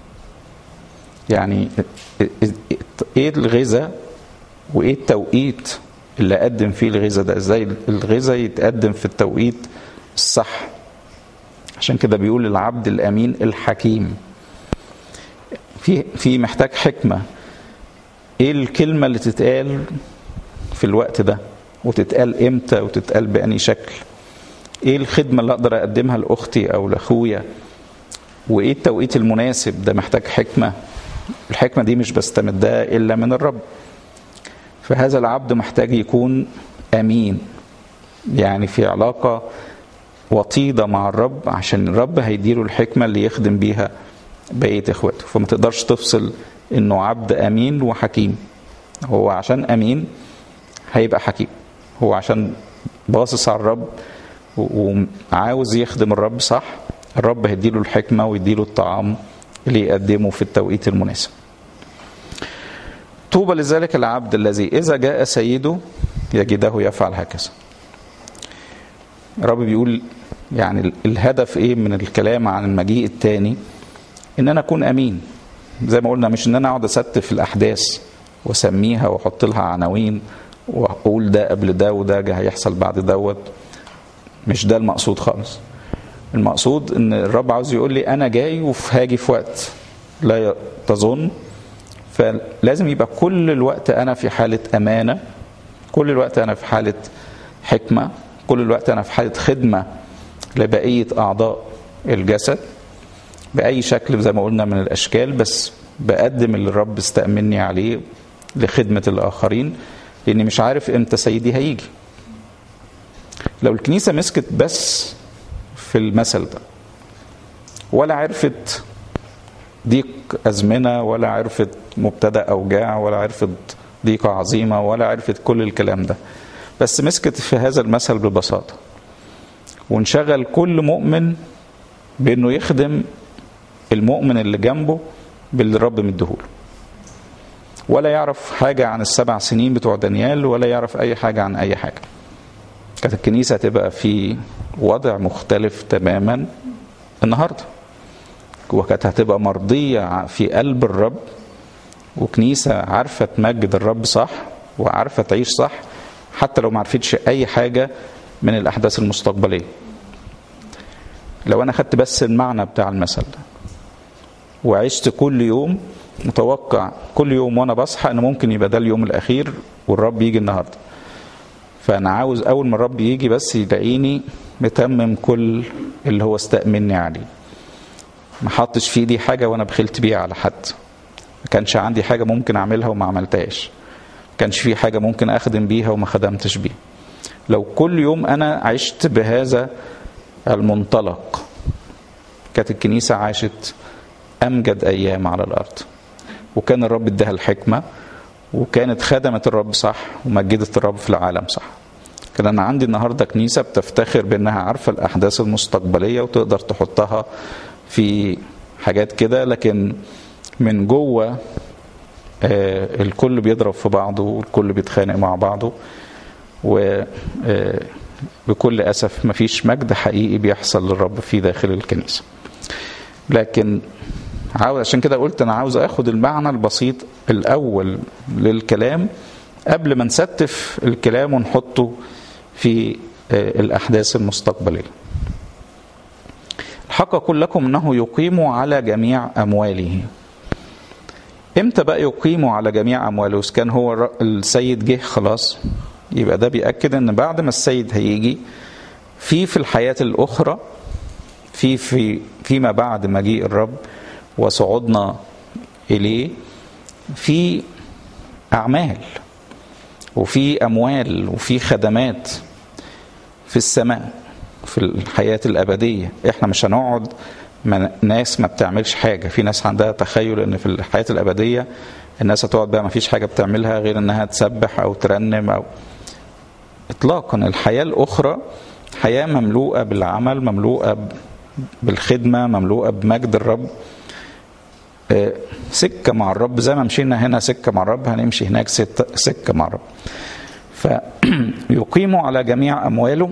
يعني ايه الغذاء وايه التوقيت اللي اقدم فيه الغذاء ده ازاي الغذاء يتقدم في التوقيت الصح عشان كده بيقول العبد الامين الحكيم في في محتاج حكمه ايه الكلمه اللي تتقال في الوقت ده وتتقال امتى وتتقال بأني شكل ايه الخدمه اللي اقدر اقدمها لاختي او لاخويا وايه التوقيت المناسب ده محتاج حكمه الحكمه دي مش بستمدها الا من الرب فهذا العبد محتاج يكون امين يعني في علاقه وطيده مع الرب عشان الرب هيديله الحكمه اللي يخدم بيها بقيه اخواته فما تقدرش تفصل انه عبد امين وحكيم هو عشان امين هيبقى حكيم هو عشان باصص على الرب وعاوز يخدم الرب صح الرب هيديله الحكمه ويديله الطعام اللي يقدمه في التوقيت المناسب طوبى لذلك العبد الذي إذا جاء سيده يجده يفعل هكذا الرب بيقول يعني الهدف ايه من الكلام عن المجيء الثاني ان انا اكون امين زي ما قلنا مش ان انا اقعد استف الاحداث واسميها واحط لها عناوين واقول ده قبل ده وده هيحصل بعد دوت مش ده المقصود خالص المقصود ان الرب عاوز يقول لي انا جاي وهاجي في وقت لا تظن فلازم يبقى كل الوقت انا في حاله امانه كل الوقت انا في حاله حكمه كل الوقت انا في حاله خدمه لبقيه اعضاء الجسد باي شكل زي ما قلنا من الاشكال بس بقدم اللي الرب استأمني عليه لخدمه الاخرين لاني مش عارف امتى سيدي هيجي لو الكنيسه مسكت بس في المثل ده ولا عرفت ضيق أزمنة ولا عرفت مبتدأ أوجاع ولا عرفت ضيقة عظيمة ولا عرفت كل الكلام ده بس مسكت في هذا المثل ببساطة ونشغل كل مؤمن بأنه يخدم المؤمن اللي جنبه باللي الرب مديهوله ولا يعرف حاجة عن السبع سنين بتوع دانيال ولا يعرف أي حاجة عن أي حاجة كانت الكنيسة هتبقى في وضع مختلف تماما النهارده وكانت هتبقى مرضية في قلب الرب وكنيسة عارفة تمجد الرب صح وعارفة تعيش صح حتى لو ما عرفتش أي حاجة من الأحداث المستقبلية لو أنا خدت بس المعنى بتاع المثل ده وعشت كل يوم متوقع كل يوم وأنا بصحى إن ممكن يبقى ده اليوم الأخير والرب يجي النهارده فأنا عاوز أول ما الرب يجي بس يلاقيني متمم كل اللي هو استأمني عليه ما حطش في ايدي حاجه وانا بخلت بيها على حد ما كانش عندي حاجه ممكن اعملها وما عملتهاش ما كانش في حاجه ممكن اخدم بيها وما خدمتش بيها لو كل يوم انا عشت بهذا المنطلق كانت الكنيسه عاشت امجد ايام على الارض وكان الرب اداها الحكمه وكانت خدمت الرب صح ومجدت الرب في العالم صح كان انا عندي النهارده كنيسه بتفتخر بانها عارفه الاحداث المستقبليه وتقدر تحطها في حاجات كده لكن من جوه آه الكل بيضرب في بعضه والكل بيتخانق مع بعضه وبكل اسف مفيش مجد حقيقي بيحصل للرب في داخل الكنيسه لكن عاوز عشان كده قلت انا عاوز اخد المعنى البسيط الاول للكلام قبل ما نستف الكلام ونحطه في الاحداث المستقبليه الحق أقول لكم أنه يقيم على جميع أمواله امتى بقى يقيم على جميع أمواله إذا كان هو السيد جه خلاص يبقى ده بيأكد ان بعد ما السيد هيجي في في الحياة الأخرى في في فيما بعد مجيء الرب وصعودنا إليه في أعمال وفي أموال وفي خدمات في السماء في الحياة الأبدية إحنا مش هنقعد ما ناس ما بتعملش حاجة في ناس عندها تخيل إن في الحياة الأبدية الناس هتقعد بقى ما فيش حاجة بتعملها غير إنها تسبح أو ترنم أو إطلاقا الحياة الأخرى حياة مملوءة بالعمل مملوءة بالخدمة مملوءة بمجد الرب سكة مع الرب زي ما مشينا هنا سكة مع الرب هنمشي هناك سكة مع الرب فيقيم على جميع أمواله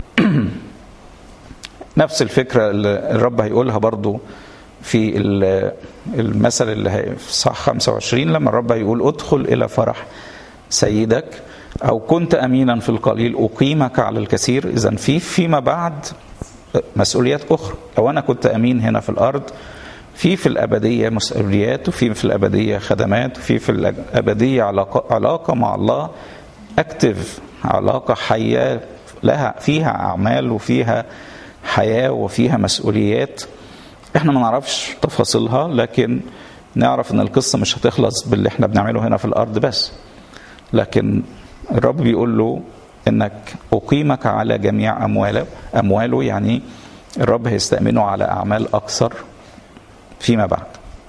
نفس الفكرة اللي الرب هيقولها برضو في المثل اللي في صح 25 لما الرب هيقول ادخل إلى فرح سيدك أو كنت أمينا في القليل أقيمك على الكثير إذا في فيما بعد مسؤوليات أخرى لو أنا كنت أمين هنا في الأرض في في الأبدية مسؤوليات وفي في الأبدية خدمات وفي في الأبدية علاقة, علاقة مع الله أكتف علاقة حية لها فيها أعمال وفيها حياة وفيها مسؤوليات احنا ما نعرفش تفاصيلها لكن نعرف ان القصة مش هتخلص باللي احنا بنعمله هنا في الأرض بس لكن الرب بيقول له انك اقيمك على جميع امواله امواله يعني الرب هيستأمنه على اعمال اكثر فيما بعد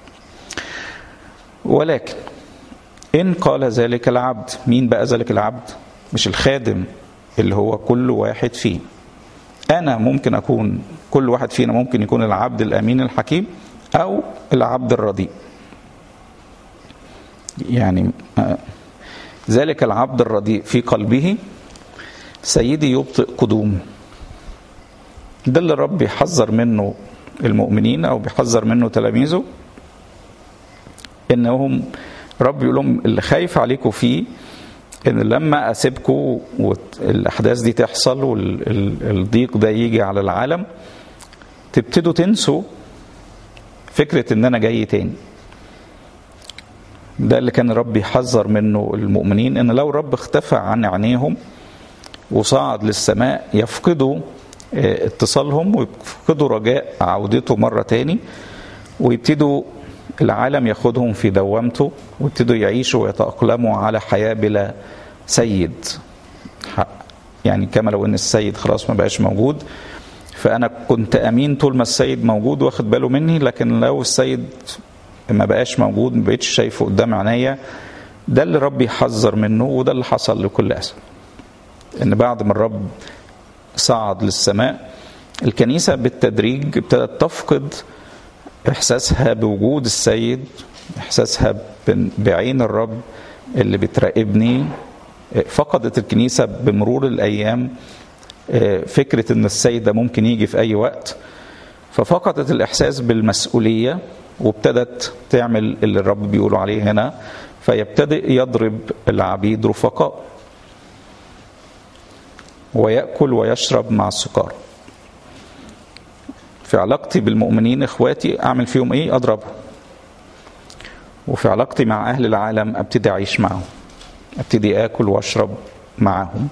ولكن ان قال ذلك العبد مين بقى ذلك العبد مش الخادم اللي هو كل واحد فيه انا ممكن اكون كل واحد فينا ممكن يكون العبد الامين الحكيم او العبد الرديء يعني ذلك العبد الرديء في قلبه سيدي يبطئ قدومه ده اللي الرب بيحذر منه المؤمنين او بيحذر منه تلاميذه انهم رب يقول لهم اللي خايف عليكم فيه ان لما اسيبكم والاحداث دي تحصل والضيق ده يجي على العالم تبتدوا تنسوا فكره ان انا جاي تاني ده اللي كان الرب يحذر منه المؤمنين ان لو الرب اختفى عن عينيهم وصعد للسماء يفقدوا اتصالهم ويفقدوا رجاء عودته مرة تاني ويبتدوا العالم ياخدهم في دوامته ويبتدوا يعيشوا ويتأقلموا على حياة بلا سيد يعني كما لو ان السيد خلاص ما بقاش موجود فانا كنت امين طول ما السيد موجود واخد باله مني لكن لو السيد ما بقاش موجود ما بقتش شايفه قدام عينيا ده اللي الرب يحذر منه وده اللي حصل لكل اسف ان بعد ما الرب صعد للسماء الكنيسه بالتدريج ابتدت تفقد احساسها بوجود السيد احساسها بعين الرب اللي بتراقبني فقدت الكنيسه بمرور الايام فكره ان السيد ده ممكن يجي في اي وقت ففقدت الاحساس بالمسؤوليه وابتدت تعمل اللي الرب بيقولوا عليه هنا فيبتدئ يضرب العبيد رفقاء ويأكل ويشرب مع السكار في علاقتي بالمؤمنين اخواتي اعمل فيهم ايه اضربهم وفي علاقتي مع اهل العالم ابتدي اعيش معهم ابتدي اكل واشرب معهم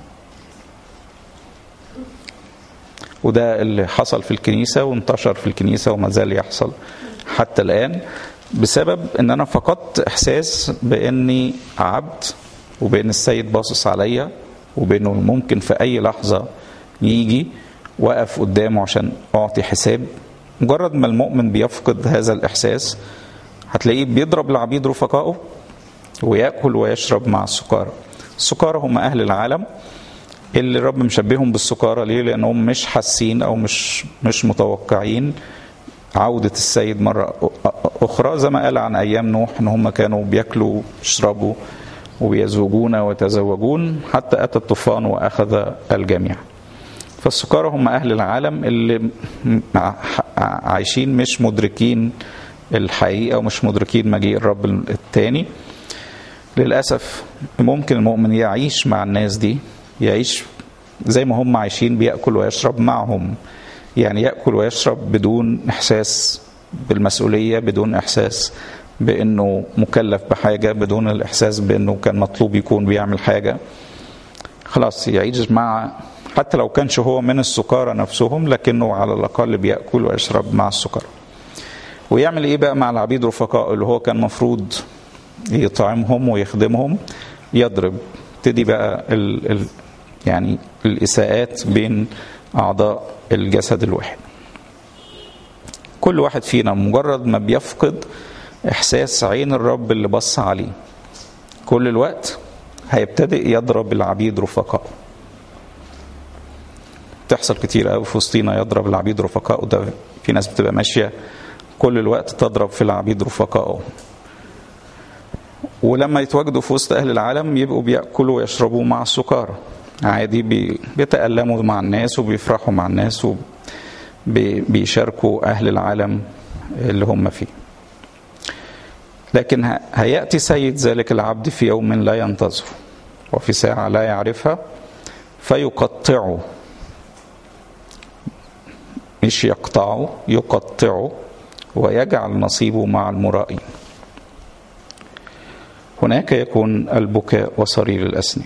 وده اللي حصل في الكنيسه وانتشر في الكنيسه وما زال يحصل حتى الان بسبب ان انا فقدت احساس باني عبد وبان السيد باصص عليا وبانه ممكن في اي لحظه يجي واقف قدامه عشان اعطي حساب مجرد ما المؤمن بيفقد هذا الاحساس هتلاقيه بيضرب العبيد رفقائه وياكل ويشرب مع السكارى السكارى هم اهل العالم اللي الرب مشبههم بالسكارى ليه لانهم مش حاسين او مش مش متوقعين عودة السيد مرة أخرى زي ما قال عن أيام نوح إن هم كانوا بياكلوا ويشربوا ويزوجون ويتزوجون حتى أتى الطوفان وأخذ الجميع فالسكارى هم أهل العالم اللي عايشين مش مدركين الحقيقة ومش مدركين مجيء الرب الثاني للأسف ممكن المؤمن يعيش مع الناس دي يعيش زي ما هم عايشين بيأكل ويشرب معهم يعني يأكل ويشرب بدون إحساس بالمسؤولية بدون إحساس بأنه مكلف بحاجة بدون الإحساس بأنه كان مطلوب يكون بيعمل حاجة خلاص يعيش مع حتى لو كانش هو من السكارى نفسهم لكنه على الاقل بياكل ويشرب مع السكارى ويعمل ايه بقى مع العبيد رفقاء اللي هو كان مفروض يطعمهم ويخدمهم يضرب تدي بقى ال ال يعني الاساءات بين اعضاء الجسد الواحد كل واحد فينا مجرد ما بيفقد احساس عين الرب اللي بص عليه كل الوقت هيبتدئ يضرب العبيد رفقاء تحصل كتير قوي في وسطينا يضرب العبيد رفقاء ده في ناس بتبقى ماشيه كل الوقت تضرب في العبيد رفقائه ولما يتواجدوا في وسط اهل العالم يبقوا بياكلوا ويشربوا مع السكارى عادي بي- بيتألموا مع الناس وبيفرحوا مع الناس وبيشاركوا اهل العالم اللي هم فيه لكن ه- هياتي سيد ذلك العبد في يوم لا ينتظر وفي ساعه لا يعرفها فيقطعه مش يقطعه يقطعه ويجعل نصيبه مع المرائين هناك يكون البكاء وصرير الأسنان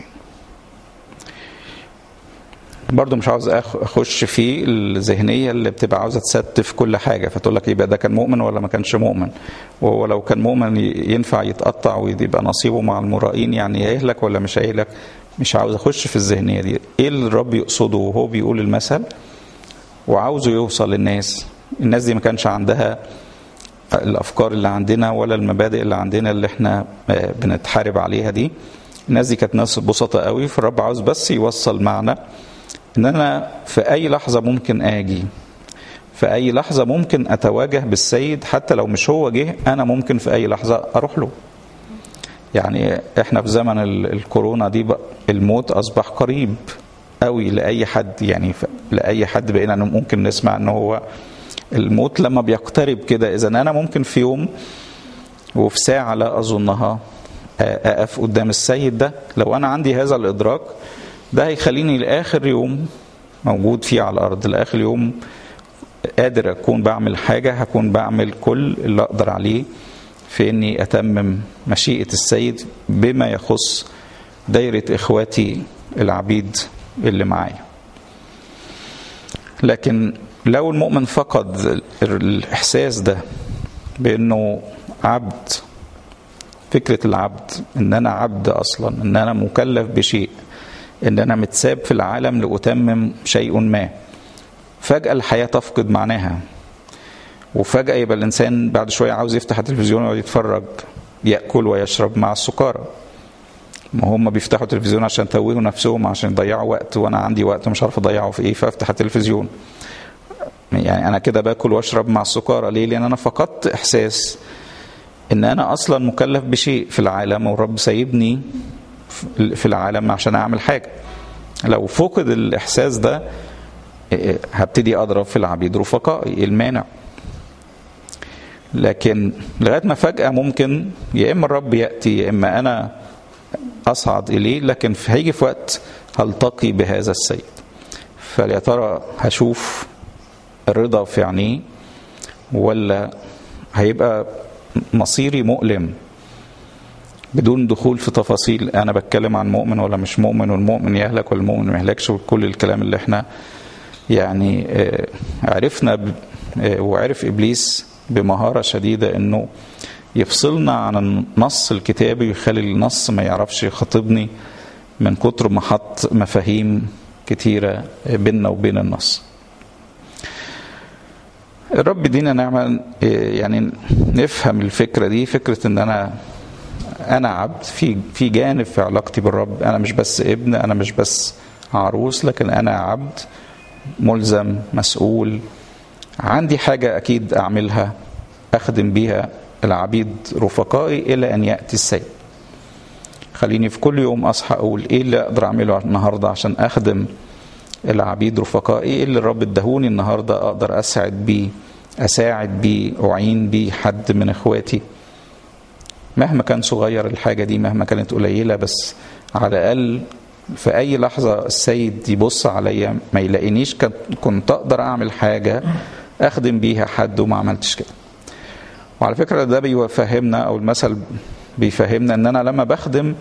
برضو مش عاوز أخ- اخش في الذهنيه اللي بتبقى عاوزه تستف كل حاجه فتقول لك يبقى ده كان مؤمن ولا ما كانش مؤمن وهو لو كان مؤمن ي- ينفع يتقطع ويبقى نصيبه مع المرائين يعني يهلك ولا مش هيهلك مش عاوز اخش في الذهنيه دي ايه اللي الرب يقصده وهو بيقول المثل وعاوزه يوصل للناس الناس دي ما كانش عندها الافكار اللي عندنا ولا المبادئ اللي عندنا اللي احنا آه، بنتحارب عليها دي الناس دي كانت ناس بسطة قوي فالرب عاوز بس يوصل معنا ان انا في اي لحظة ممكن اجي في اي لحظة ممكن اتواجه بالسيد حتى لو مش هو جه انا ممكن في اي لحظة اروح له يعني احنا في زمن ال- الكورونا دي بقى الموت اصبح قريب قوي لاي حد يعني ف- لاي حد بقينا إنه ممكن نسمع ان هو الموت لما بيقترب كده اذا انا ممكن في يوم وفي ساعه لا اظنها اقف قدام السيد ده لو انا عندي هذا الادراك ده هيخليني لاخر يوم موجود فيه على الارض لاخر يوم قادر اكون بعمل حاجه هكون بعمل كل اللي اقدر عليه في اني اتمم مشيئه السيد بما يخص دايره اخواتي العبيد اللي معايا لكن لو المؤمن فقد الاحساس ده بانه عبد فكره العبد ان انا عبد اصلا ان انا مكلف بشيء ان انا متساب في العالم لاتمم شيء ما فجاه الحياه تفقد معناها وفجاه يبقى الانسان بعد شويه عاوز يفتح التلفزيون ويقعد يتفرج ياكل ويشرب مع السكارى ما هم بيفتحوا التلفزيون عشان يتوهوا نفسهم عشان يضيعوا وقت وانا عندي وقت مش عارف اضيعه في ايه فافتح التلفزيون يعني انا كده باكل واشرب مع السكارى ليه لان انا فقدت احساس ان انا اصلا مكلف بشيء في العالم والرب سايبني في العالم عشان اعمل حاجه لو فقد الاحساس ده هبتدي اضرب في العبيد رفقائي المانع لكن لغايه ما فجاه ممكن يا اما الرب ياتي يا اما انا اصعد اليه لكن هيجي في وقت هلتقي بهذا السيد فيا ترى هشوف الرضا في عينيه ولا هيبقى مصيري مؤلم بدون دخول في تفاصيل انا بتكلم عن مؤمن ولا مش مؤمن والمؤمن يهلك والمؤمن ما يهلكش وكل الكلام اللي احنا يعني عرفنا وعرف ابليس بمهاره شديده انه يفصلنا عن النص الكتابي ويخلي النص ما يعرفش يخاطبني من كتر ما حط مفاهيم كتيرة بيننا وبين النص الرب يدينا نعمة يعني نفهم الفكرة دي فكرة ان انا انا عبد في في جانب في علاقتي بالرب انا مش بس ابن انا مش بس عروس لكن انا عبد ملزم مسؤول عندي حاجة اكيد اعملها اخدم بيها العبيد رفقائي الى ان ياتي السيد خليني في كل يوم اصحى اقول ايه اللي اقدر اعمله النهارده عشان اخدم العبيد رفقائي ايه اللي الرب ادهوني النهارده اقدر اسعد بيه اساعد بيه اعين بيه حد من اخواتي مهما كان صغير الحاجه دي مهما كانت قليله بس على الاقل في اي لحظه السيد يبص عليا ما يلاقينيش كنت اقدر اعمل حاجه اخدم بيها حد وما عملتش كده وعلى فكره ده بيفهمنا او المثل بيفهمنا ان انا لما بخدم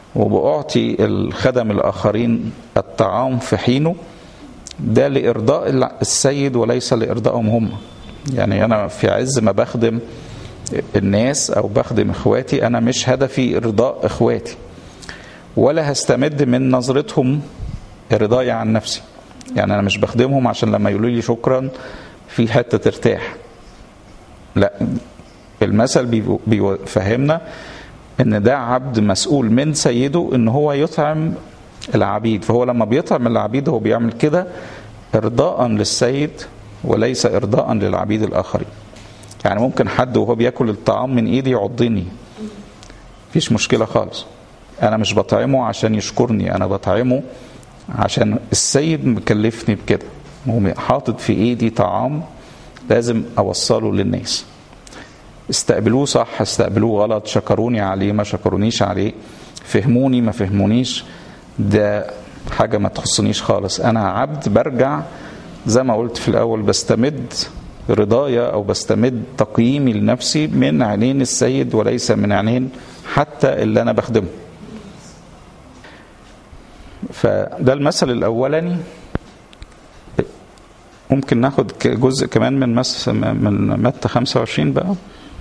وبأعطي الخدم الآخرين الطعام في حينه ده لإرضاء السيد وليس لإرضائهم هم يعني أنا في عز ما بخدم الناس أو بخدم إخواتي أنا مش هدفي إرضاء إخواتي ولا هستمد من نظرتهم رضاي عن نفسي يعني أنا مش بخدمهم عشان لما يقولوا لي شكرا في حتة ترتاح لا المثل بيفهمنا ان ده عبد مسؤول من سيده ان هو يطعم العبيد فهو لما بيطعم العبيد هو بيعمل كده ارضاء للسيد وليس ارضاء للعبيد الاخرين يعني ممكن حد وهو بياكل الطعام من ايدي يعضني مفيش مشكله خالص انا مش بطعمه عشان يشكرني انا بطعمه عشان السيد مكلفني بكده هو حاطط في ايدي طعام لازم اوصله للناس استقبلوه صح استقبلوه غلط شكروني عليه ما شكرونيش عليه فهموني ما فهمونيش ده حاجة ما تخصنيش خالص أنا عبد برجع زي ما قلت في الأول بستمد رضايا أو بستمد تقييمي لنفسي من عينين السيد وليس من عينين حتى اللي أنا بخدمه فده المثل الأولاني ممكن ناخد جزء كمان من مس من متى 25 بقى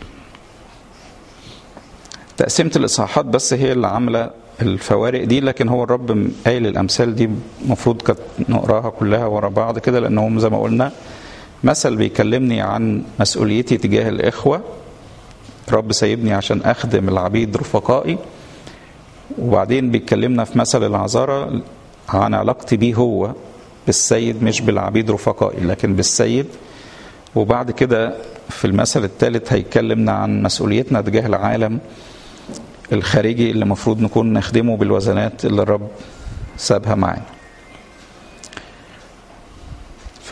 تقسيمة الإصحاحات بس هي اللي عاملة الفوارق دي لكن هو الرب قايل الأمثال دي المفروض كانت نقراها كلها ورا بعض كده لأنهم زي ما قلنا مثل بيكلمني عن مسؤوليتي تجاه الإخوة رب سايبني عشان أخدم العبيد رفقائي وبعدين بيكلمنا في مثل العذارى عن علاقتي بيه هو بالسيد مش بالعبيد رفقائي لكن بالسيد وبعد كده في المثل الثالث هيكلمنا عن مسؤوليتنا تجاه العالم الخارجي اللي المفروض نكون نخدمه بالوزنات اللي الرب سابها معانا ف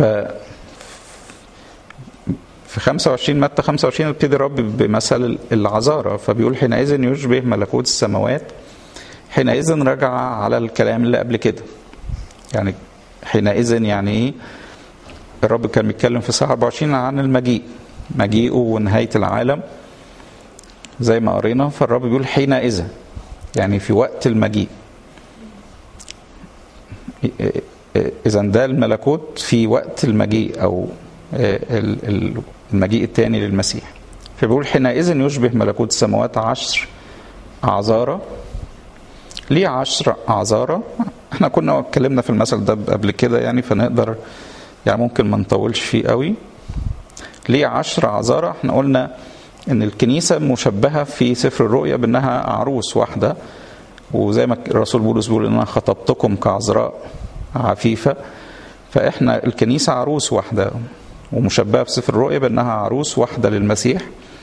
في 25 متى 25 ابتدي الرب بمثل العذارى فبيقول حينئذ يشبه ملكوت السماوات حينئذ رجع على الكلام اللي قبل كده يعني حينئذ يعني ايه الرب كان بيتكلم في ساعة 24 عن المجيء مجيئه ونهاية العالم زي ما قرينا فالرب بيقول حينئذ يعني في وقت المجيء اذا ده الملكوت في وقت المجيء او المجيء الثاني للمسيح فبيقول حينئذ يشبه ملكوت السماوات عشر اعذاره ليه عشر اعذاره احنا كنا اتكلمنا في المثل ده قبل كده يعني فنقدر يعني ممكن ما نطولش فيه قوي ليه عشر اعذاره احنا قلنا ان الكنيسه مشبهه في سفر الرؤيا بانها عروس واحده وزي ما الرسول بولس بيقول ان انا خطبتكم كعذراء عفيفه فاحنا الكنيسه عروس واحده ومشبهه في سفر الرؤيا بانها عروس واحده للمسيح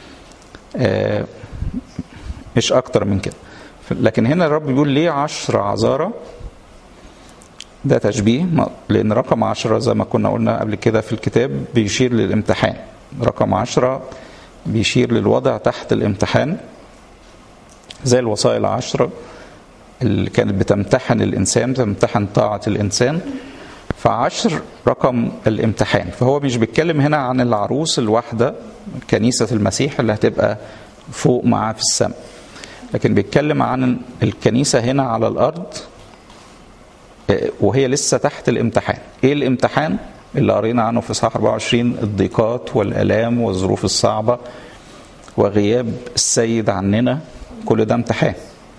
مش اكتر من كده لكن هنا الرب بيقول ليه عشر عذارى ده تشبيه لان رقم عشرة زي ما كنا قلنا قبل كده في الكتاب بيشير للامتحان رقم عشرة بيشير للوضع تحت الامتحان زي الوصايا العشرة اللي كانت بتمتحن الإنسان بتمتحن طاعة الإنسان فعشر رقم الامتحان فهو مش بيتكلم هنا عن العروس الواحدة كنيسة المسيح اللي هتبقى فوق معاه في السماء لكن بيتكلم عن الكنيسة هنا على الأرض وهي لسه تحت الامتحان ايه الامتحان اللي قرينا عنه في اصحاح 24 الضيقات والالام والظروف الصعبه وغياب السيد عننا كل ده امتحان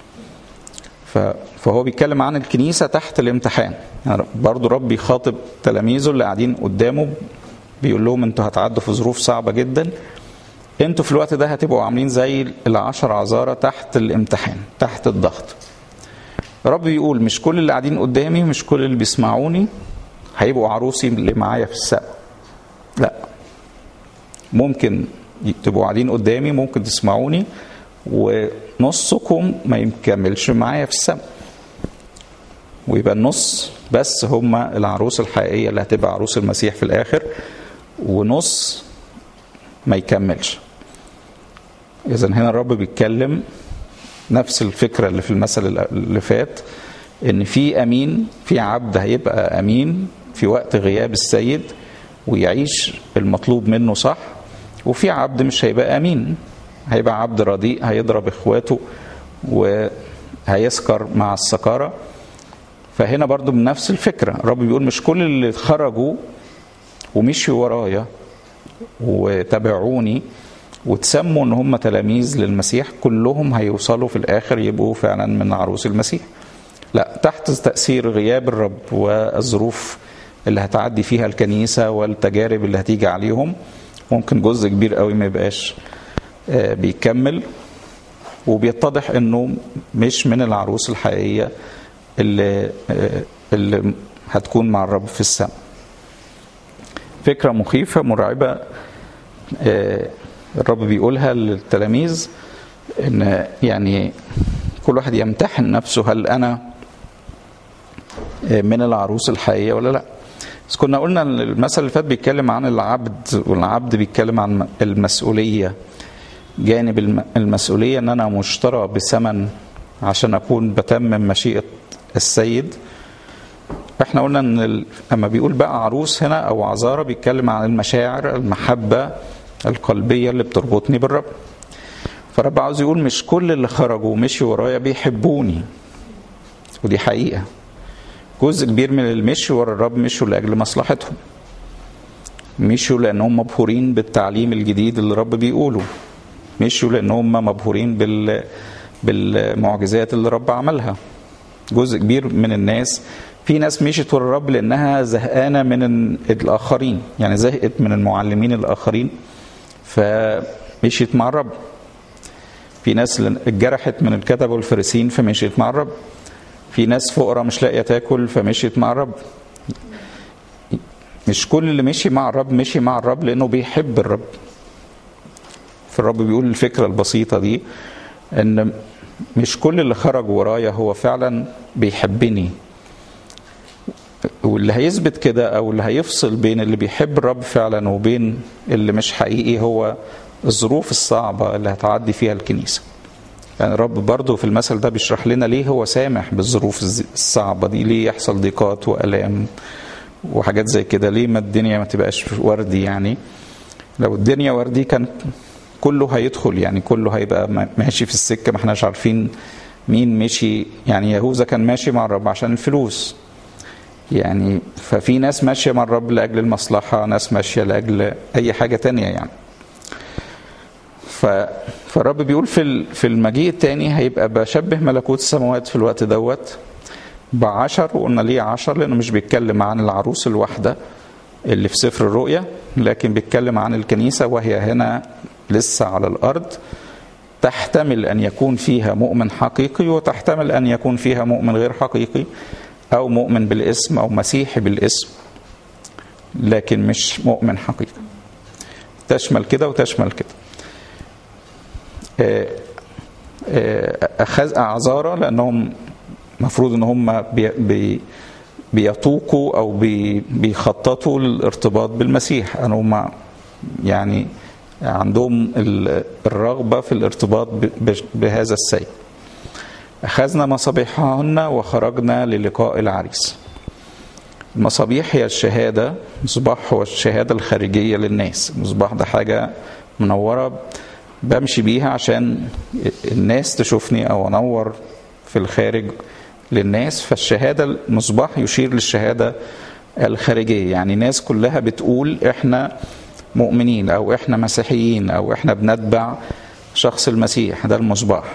فهو بيتكلم عن الكنيسة تحت الامتحان يعني برضو رب بيخاطب تلاميذه اللي قاعدين قدامه بيقول لهم انتوا هتعدوا في ظروف صعبة جدا انتوا في الوقت ده هتبقوا عاملين زي العشر عذارى تحت الامتحان تحت الضغط رب بيقول مش كل اللي قاعدين قدامي مش كل اللي بيسمعوني هيبقوا عروسي اللي معايا في السقف لا ممكن تبقوا قاعدين قدامي ممكن تسمعوني ونصكم ما يكملش معايا في السماء ويبقى النص بس هم العروس الحقيقيه اللي هتبقى عروس المسيح في الاخر ونص ما يكملش اذا هنا الرب بيتكلم نفس الفكره اللي في المثل اللي فات ان في امين في عبد هيبقى امين في وقت غياب السيد ويعيش المطلوب منه صح وفي عبد مش هيبقى امين هيبقى عبد رديء هيضرب اخواته هيسكر مع السكارة فهنا برضو بنفس الفكرة الرب بيقول مش كل اللي خرجوا ومشوا ورايا وتابعوني وتسموا ان هم تلاميذ للمسيح كلهم هيوصلوا في الاخر يبقوا فعلا من عروس المسيح لا تحت تأثير غياب الرب والظروف اللي هتعدي فيها الكنيسة والتجارب اللي هتيجي عليهم ممكن جزء كبير قوي ما يبقاش بيكمل وبيتضح انه مش من العروس الحقيقية اللي, اللي هتكون مع الرب في السماء فكرة مخيفة مرعبة الرب بيقولها للتلاميذ ان يعني كل واحد يمتحن نفسه هل انا من العروس الحقيقيه ولا لا بس كنا قلنا المثل اللي فات بيتكلم عن العبد والعبد بيتكلم عن المسؤوليه جانب المسؤوليه ان انا مشترى بثمن عشان اكون بتمم مشيئه السيد احنا قلنا ان لما بيقول بقى عروس هنا او عذاره بيتكلم عن المشاعر المحبه القلبيه اللي بتربطني بالرب فرب عاوز يقول مش كل اللي خرجوا ومشوا ورايا بيحبوني ودي حقيقه جزء كبير من اللي مشوا ورا الرب مشوا لاجل مصلحتهم مشوا لانهم مبهورين بالتعليم الجديد اللي الرب بيقوله مشوا لانهم مبهورين بال بالمعجزات اللي الرب عملها جزء كبير من الناس في ناس مشيت ورا الرب لانها زهقانه من الاخرين يعني زهقت من المعلمين الاخرين فمشيت مع الرب في ناس اتجرحت من الكتبة والفريسين فمشيت مع الرب في ناس فقراء مش لاقيه تاكل فمشيت مع الرب مش كل اللي مشي مع الرب مشي مع الرب لانه بيحب الرب فالرب بيقول الفكره البسيطه دي ان مش كل اللي خرج ورايا هو فعلا بيحبني واللي هيثبت كده او اللي هيفصل بين اللي بيحب الرب فعلا وبين اللي مش حقيقي هو الظروف الصعبة اللي هتعدي فيها الكنيسة يعني الرب برضه في المثل ده بيشرح لنا ليه هو سامح بالظروف الصعبة دي ليه يحصل ضيقات وألام وحاجات زي كده ليه ما الدنيا ما تبقاش وردي يعني لو الدنيا وردي كان كله هيدخل يعني كله هيبقى ماشي في السكة ما احناش عارفين مين مشي يعني يهوذا كان ماشي مع الرب عشان الفلوس يعني ففي ناس ماشية مع الرب لأجل المصلحة ناس ماشية لأجل أي حاجة تانية يعني فالرب بيقول في في المجيء الثاني هيبقى بشبه ملكوت السماوات في الوقت دوت بعشر وقلنا ليه عشر لانه مش بيتكلم عن العروس الواحده اللي في سفر الرؤيا لكن بيتكلم عن الكنيسه وهي هنا لسه على الارض تحتمل ان يكون فيها مؤمن حقيقي وتحتمل ان يكون فيها مؤمن غير حقيقي او مؤمن بالاسم او مسيحي بالاسم لكن مش مؤمن حقيقي تشمل كده وتشمل كده أخذ أعذارا لأنهم مفروض ان هم بي بي بيطوقوا او بي بيخططوا للارتباط بالمسيح ان هم يعني عندهم الرغبه في الارتباط بهذا السيد اخذنا مصابيحهن وخرجنا للقاء العريس المصابيح هي الشهاده مصباح هو الشهاده الخارجيه للناس المصباح ده حاجه منوره بمشي بيها عشان الناس تشوفني او انور في الخارج للناس فالشهادة المصباح يشير للشهادة الخارجية يعني ناس كلها بتقول احنا مؤمنين او احنا مسيحيين او احنا بنتبع شخص المسيح ده المصباح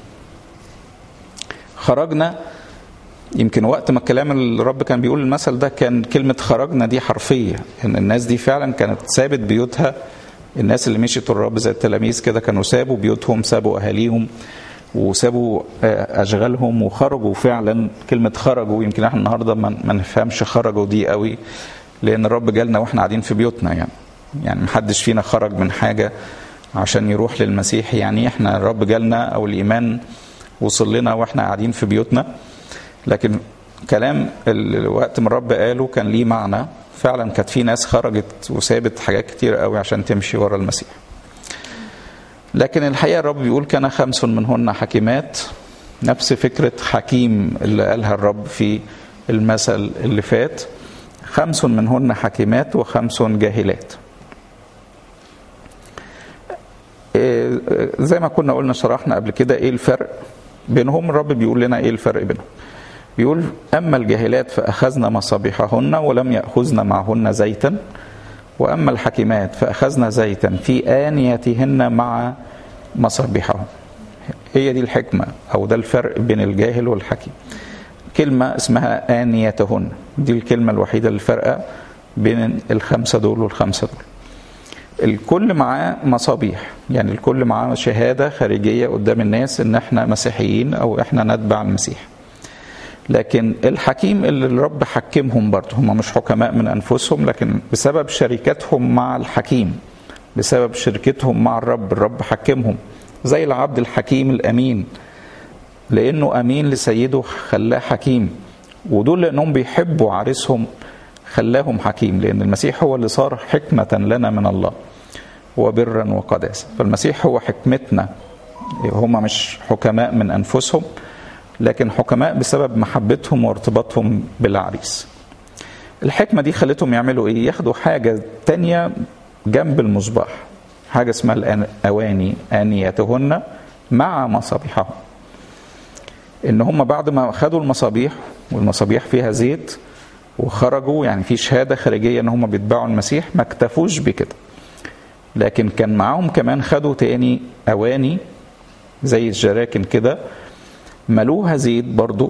خرجنا يمكن وقت ما الكلام الرب كان بيقول المثل ده كان كلمة خرجنا دي حرفية ان الناس دي فعلا كانت سابت بيوتها الناس اللي مشيت الرب زي التلاميذ كده كانوا سابوا بيوتهم سابوا اهاليهم وسابوا اشغالهم وخرجوا فعلا كلمه خرجوا يمكن احنا النهارده ما نفهمش خرجوا دي قوي لان الرب جالنا واحنا قاعدين في بيوتنا يعني يعني محدش فينا خرج من حاجه عشان يروح للمسيح يعني احنا الرب جالنا او الايمان وصل لنا واحنا قاعدين في بيوتنا لكن كلام الوقت ما الرب قاله كان ليه معنى فعلا كانت في ناس خرجت وسابت حاجات كتير قوي عشان تمشي ورا المسيح لكن الحقيقه الرب بيقول كان خمس منهن حكيمات نفس فكره حكيم اللي قالها الرب في المثل اللي فات خمس منهن حكيمات وخمس جاهلات زي ما كنا قلنا شرحنا قبل كده ايه الفرق بينهم الرب بيقول لنا ايه الفرق بينهم بيقول اما الجاهلات فاخذنا مصابيحهن ولم ياخذن معهن زيتا واما الحكيمات فاخذنا زيتا في انيتهن مع مصابيحهم هي دي الحكمه او ده الفرق بين الجاهل والحكيم كلمه اسمها انيتهن دي الكلمه الوحيده اللي فارقه بين الخمسه دول والخمسه دول الكل معاه مصابيح يعني الكل معاه شهاده خارجيه قدام الناس ان احنا مسيحيين او احنا نتبع المسيح لكن الحكيم اللي الرب حكمهم برضه هم مش حكماء من انفسهم لكن بسبب شركتهم مع الحكيم بسبب شركتهم مع الرب الرب حكمهم زي العبد الحكيم الامين لانه امين لسيده خلاه حكيم ودول لانهم بيحبوا عريسهم خلاهم حكيم لان المسيح هو اللي صار حكمه لنا من الله وبرا وقداسه فالمسيح هو حكمتنا هم مش حكماء من انفسهم لكن حكماء بسبب محبتهم وارتباطهم بالعريس الحكمة دي خلتهم يعملوا ايه ياخدوا حاجة تانية جنب المصباح حاجة اسمها الأواني آنيتهن مع مصابيحهم ان هم بعد ما خدوا المصابيح والمصابيح فيها زيت وخرجوا يعني في شهادة خارجية ان هم بيتبعوا المسيح ما اكتفوش بكده لكن كان معاهم كمان خدوا تاني أواني زي الجراكن كده ملوها زيت برضو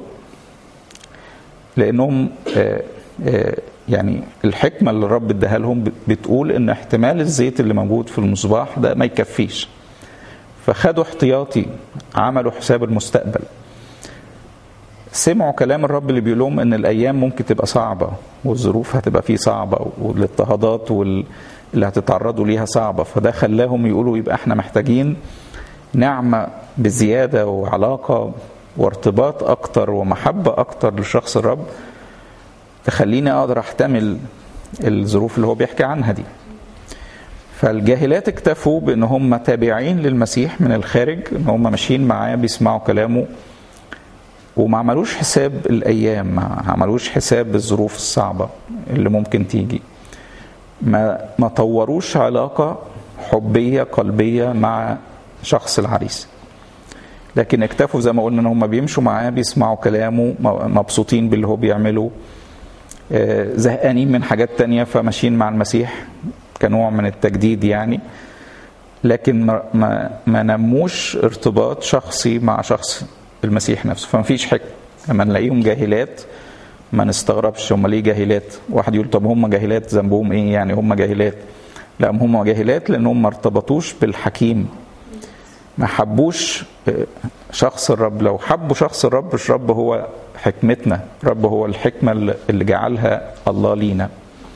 لانهم آآ آآ يعني الحكمه اللي الرب اداها لهم بتقول ان احتمال الزيت اللي موجود في المصباح ده ما يكفيش فخدوا احتياطي عملوا حساب المستقبل سمعوا كلام الرب اللي بيقول لهم ان الايام ممكن تبقى صعبه والظروف هتبقى فيه صعبه والاضطهادات وال... اللي هتتعرضوا ليها صعبه فده خلاهم يقولوا يبقى احنا محتاجين نعمه بزياده وعلاقه وارتباط اكتر ومحبه اكتر لشخص الرب تخليني اقدر احتمل الظروف اللي هو بيحكي عنها دي فالجاهلات اكتفوا بان هم تابعين للمسيح من الخارج ان هم ماشيين معاه بيسمعوا كلامه وما عملوش حساب الايام ما عملوش حساب الظروف الصعبه اللي ممكن تيجي ما ما طوروش علاقه حبيه قلبيه مع شخص العريس لكن اكتفوا زي ما قلنا ان هم بيمشوا معاه بيسمعوا كلامه مبسوطين باللي هو بيعمله زهقانين من حاجات تانية فماشيين مع المسيح كنوع من التجديد يعني لكن ما, ما, ما نموش ارتباط شخصي مع شخص المسيح نفسه فما فيش حكمة لما نلاقيهم جاهلات ما نستغربش هم ليه جاهلات واحد يقول طب هم جاهلات ذنبهم ايه يعني هم جاهلات لا هم جاهلات لانهم ما ارتبطوش بالحكيم ما حبوش شخص الرب لو حبوا شخص الرب الرب هو حكمتنا الرب هو الحكمة اللي جعلها الله لينا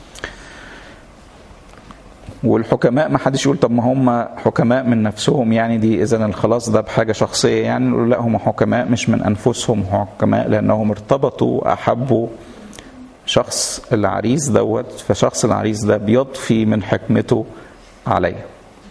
والحكماء ما حدش يقول طب ما هم حكماء من نفسهم يعني دي اذا الخلاص ده بحاجه شخصيه يعني نقول لا هم حكماء مش من انفسهم حكماء لانهم ارتبطوا واحبوا شخص العريس دوت فشخص العريس ده بيضفي من حكمته عليه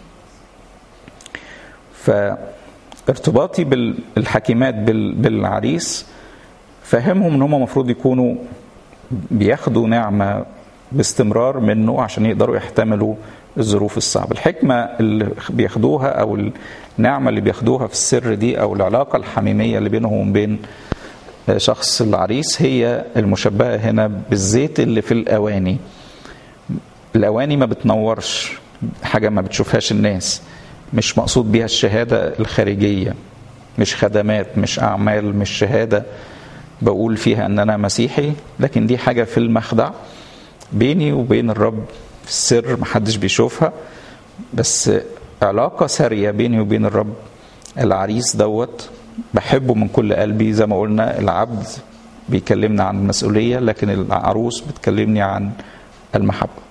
فارتباطي بالحكيمات بالعريس فهمهم ان هم المفروض يكونوا بياخدوا نعمه باستمرار منه عشان يقدروا يحتملوا الظروف الصعبه الحكمه اللي بياخدوها او النعمه اللي بياخدوها في السر دي او العلاقه الحميميه اللي بينهم وبين شخص العريس هي المشبهه هنا بالزيت اللي في الاواني الاواني ما بتنورش حاجه ما بتشوفهاش الناس مش مقصود بيها الشهاده الخارجيه مش خدمات مش اعمال مش شهاده بقول فيها ان انا مسيحي لكن دي حاجه في المخدع بيني وبين الرب في السر محدش بيشوفها بس علاقة سارية بيني وبين الرب العريس دوت بحبه من كل قلبي زي ما قلنا العبد بيكلمنا عن المسؤولية لكن العروس بتكلمني عن المحبة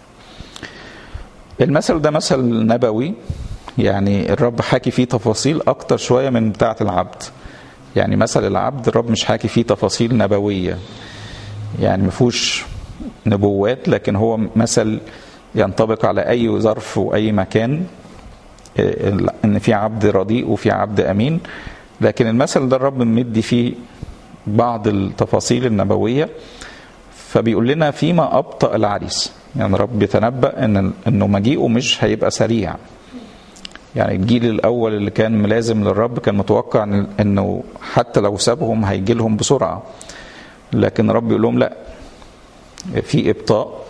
المثل ده مثل نبوي يعني الرب حاكي فيه تفاصيل أكتر شوية من بتاعة العبد يعني مثل العبد الرب مش حاكي فيه تفاصيل نبوية يعني مفهوش نبوات لكن هو مثل ينطبق على اي ظرف واي مكان ان في عبد رديء وفي عبد امين لكن المثل ده الرب مدي فيه بعض التفاصيل النبويه فبيقول لنا فيما ابطا العريس يعني الرب بيتنبا ان انه مجيئه مش هيبقى سريع يعني الجيل الاول اللي كان ملازم للرب كان متوقع انه حتى لو سابهم هيجي لهم بسرعه لكن الرب يقول لهم لا في ابطاء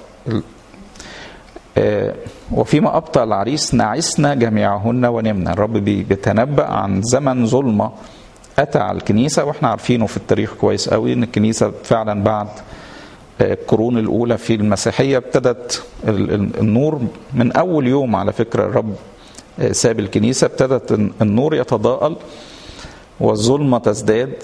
وفيما ابطا العريس نعسنا جميعهن ونمنا الرب بيتنبأ عن زمن ظلمه اتى على الكنيسه واحنا عارفينه في التاريخ كويس قوي ان الكنيسه فعلا بعد القرون الاولى في المسيحيه ابتدت النور من اول يوم على فكره الرب ساب الكنيسه ابتدت النور يتضاءل والظلمه تزداد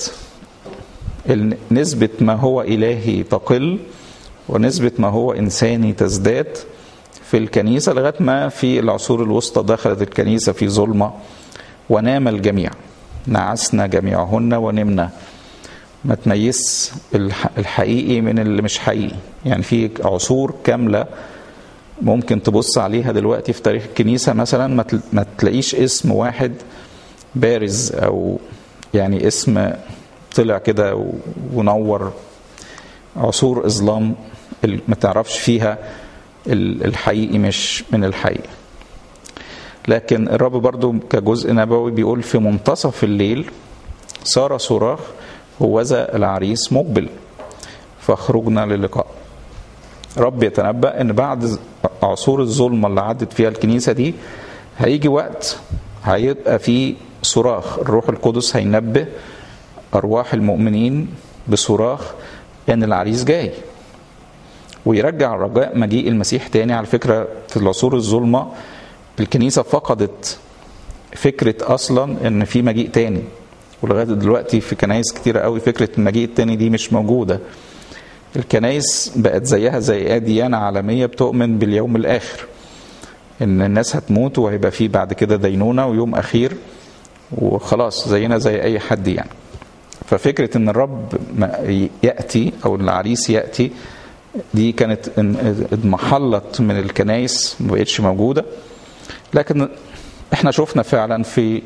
نسبه ما هو الهي تقل ونسبه ما هو انساني تزداد في الكنيسه لغايه ما في العصور الوسطى دخلت الكنيسه في ظلمه ونام الجميع نعسنا جميعهن ونمنا ما تميز الحقيقي من اللي مش حقيقي يعني في عصور كاملة ممكن تبص عليها دلوقتي في تاريخ الكنيسة مثلا ما تلاقيش اسم واحد بارز أو يعني اسم طلع كده ونور عصور إظلام ما تعرفش فيها الحقيقي مش من الحقيقي لكن الرب برضو كجزء نبوي بيقول في منتصف الليل صار صراخ هوذا العريس مقبل فخرجنا للقاء رب يتنبأ ان بعد عصور الظلمة اللي عدت فيها الكنيسة دي هيجي وقت هيبقى في صراخ الروح القدس هينبه أرواح المؤمنين بصراخ ان العريس جاي ويرجع رجاء مجيء المسيح تاني على فكرة في العصور الظلمة الكنيسة فقدت فكرة أصلا إن في مجيء تاني ولغاية دلوقتي في كنايس كتيرة قوي فكرة المجيء التاني دي مش موجودة الكنايس بقت زيها زي ديانة عالمية بتؤمن باليوم الآخر إن الناس هتموت وهيبقى في بعد كده دينونة ويوم أخير وخلاص زينا زي أي حد يعني ففكرة إن الرب يأتي أو العريس يأتي دي كانت اضمحلت من الكنايس ما بقتش موجوده لكن احنا شفنا فعلا في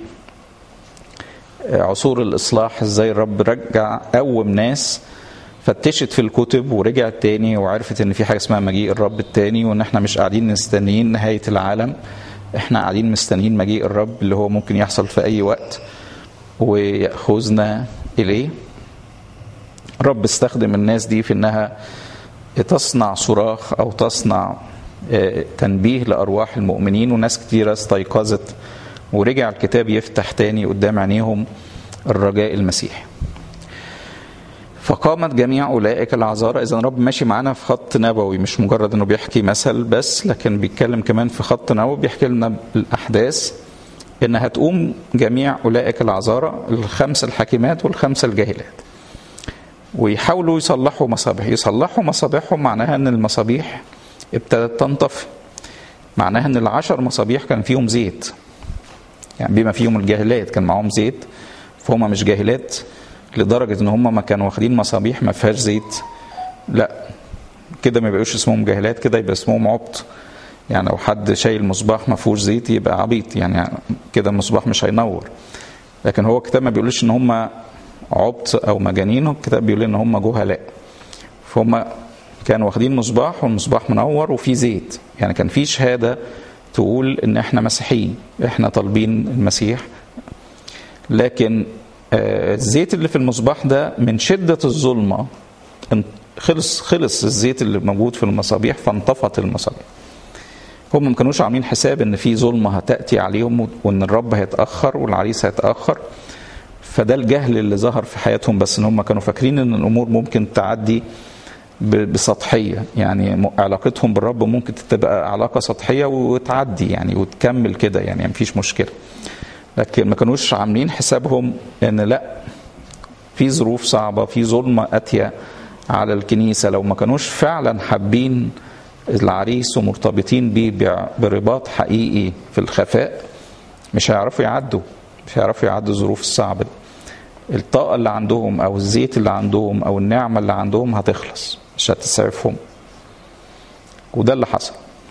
عصور الاصلاح ازاي الرب رجع قوم ناس فتشت في الكتب ورجعت تاني وعرفت ان في حاجه اسمها مجيء الرب التاني وان احنا مش قاعدين مستنيين نهايه العالم احنا قاعدين مستنيين مجيء الرب اللي هو ممكن يحصل في اي وقت وياخذنا اليه الرب استخدم الناس دي في انها تصنع صراخ او تصنع تنبيه لارواح المؤمنين وناس كتيره استيقظت ورجع الكتاب يفتح تاني قدام عينيهم الرجاء المسيحي فقامت جميع اولئك العذارى اذا رب ماشي معانا في خط نبوي مش مجرد انه بيحكي مثل بس لكن بيتكلم كمان في خط نبوي بيحكي لنا الاحداث ان هتقوم جميع اولئك العذارى الخمس الحكيمات والخمسه الجاهلات ويحاولوا يصلحوا مصابيح يصلحوا مصابيحهم معناها ان المصابيح ابتدت تنطفي معناها ان العشر مصابيح كان فيهم زيت يعني بما فيهم الجاهلات كان معاهم زيت فهم مش جاهلات لدرجة ان هم ما كانوا واخدين مصابيح ما فيهاش زيت لا كده ما يبقوش اسمهم جاهلات كده يبقى اسمهم عبط يعني لو حد شايل مصباح ما فيهوش زيت يبقى عبيط يعني كده المصباح مش هينور لكن هو الكتاب ما بيقولش ان هم عبط او مجانين الكتاب بيقول ان هم جهلاء فهم كانوا واخدين مصباح والمصباح منور وفيه زيت يعني كان في شهاده تقول ان احنا مسيحيين احنا طالبين المسيح لكن الزيت اللي في المصباح ده من شده الظلمه خلص خلص الزيت اللي موجود في المصابيح فانطفت المصابيح هم ما كانوش عاملين حساب ان في ظلمه هتاتي عليهم وان الرب هيتاخر والعريس هيتاخر فده الجهل اللي ظهر في حياتهم بس ان هم كانوا فاكرين ان الامور ممكن تعدي بسطحيه يعني علاقتهم بالرب ممكن تبقى علاقه سطحيه وتعدي يعني وتكمل كده يعني مفيش مشكله لكن ما كانوش عاملين حسابهم ان لا في ظروف صعبه في ظلمه اتيه على الكنيسه لو ما كانوش فعلا حابين العريس ومرتبطين بيه برباط حقيقي في الخفاء مش هيعرفوا يعدوا مش هيعرفوا يعدوا الظروف الصعبه دي الطاقة اللي عندهم أو الزيت اللي عندهم أو النعمة اللي عندهم هتخلص مش هتسعفهم وده اللي حصل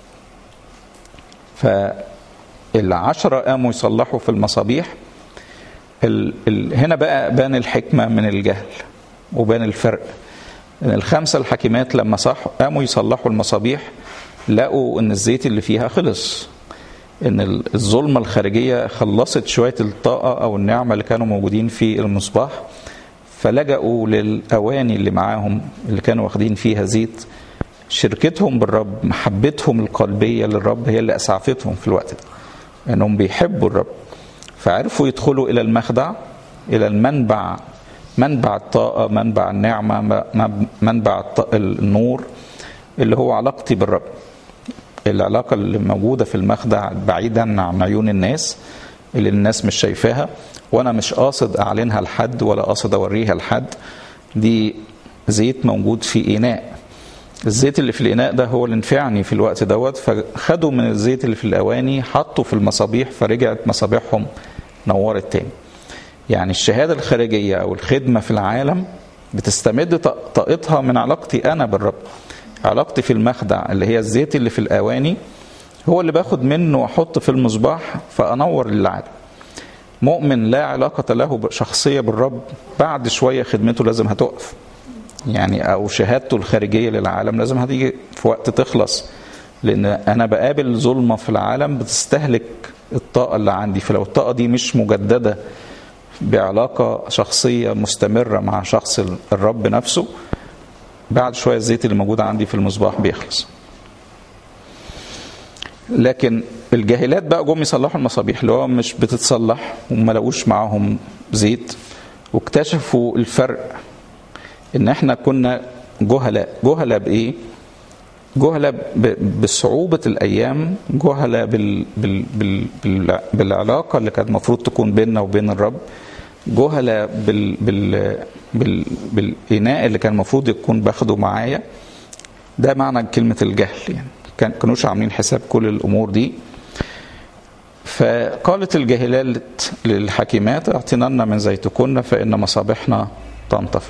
فالعشرة قاموا يصلحوا في المصابيح ال ال هنا بقى بان الحكمة من الجهل وبان الفرق ان الخمسة الحكيمات لما صح قاموا يصلحوا المصابيح لقوا ان الزيت اللي فيها خلص ان الظلمه الخارجيه خلصت شويه الطاقه او النعمه اللي كانوا موجودين في المصباح فلجأوا للاواني اللي معاهم اللي كانوا واخدين فيها زيت شركتهم بالرب محبتهم القلبيه للرب هي اللي اسعفتهم في الوقت ده انهم بيحبوا الرب فعرفوا يدخلوا الى المخدع الى المنبع منبع الطاقه منبع النعمه منبع النور اللي هو علاقتي بالرب العلاقة اللي موجودة في المخدع بعيدا عن عيون الناس اللي الناس مش شايفاها وانا مش قاصد اعلنها لحد ولا قاصد اوريها لحد دي زيت موجود في اناء الزيت اللي في الاناء ده هو اللي نفعني في الوقت دوت فخدوا من الزيت اللي في الاواني حطوا في المصابيح فرجعت مصابيحهم نورت تاني يعني الشهادة الخارجية او الخدمة في العالم بتستمد طاقتها من علاقتي انا بالرب علاقتي في المخدع اللي هي الزيت اللي في الاواني هو اللي باخد منه واحط في المصباح فانور للعالم مؤمن لا علاقة له شخصية بالرب بعد شوية خدمته لازم هتقف يعني أو شهادته الخارجية للعالم لازم هتيجي في وقت تخلص لأن أنا بقابل ظلمة في العالم بتستهلك الطاقة اللي عندي فلو الطاقة دي مش مجددة بعلاقة شخصية مستمرة مع شخص الرب نفسه بعد شويه الزيت اللي موجود عندي في المصباح بيخلص لكن الجاهلات بقى جم يصلحوا المصابيح اللي هو مش بتتصلح وما لقوش معاهم زيت واكتشفوا الفرق ان احنا كنا جهلاء جهلاء بايه جهلاء بصعوبة الأيام جهلاء بال بال بال بال بالعلاقة اللي كانت المفروض تكون بيننا وبين الرب جهلة بال بال بال بالإناء اللي كان المفروض يكون باخده معايا ده معنى كلمة الجهل يعني كان كانوش عاملين حساب كل الأمور دي فقالت الجاهلات للحكيمات اعطينا من زيتكن فإن مصابيحنا تنطفئ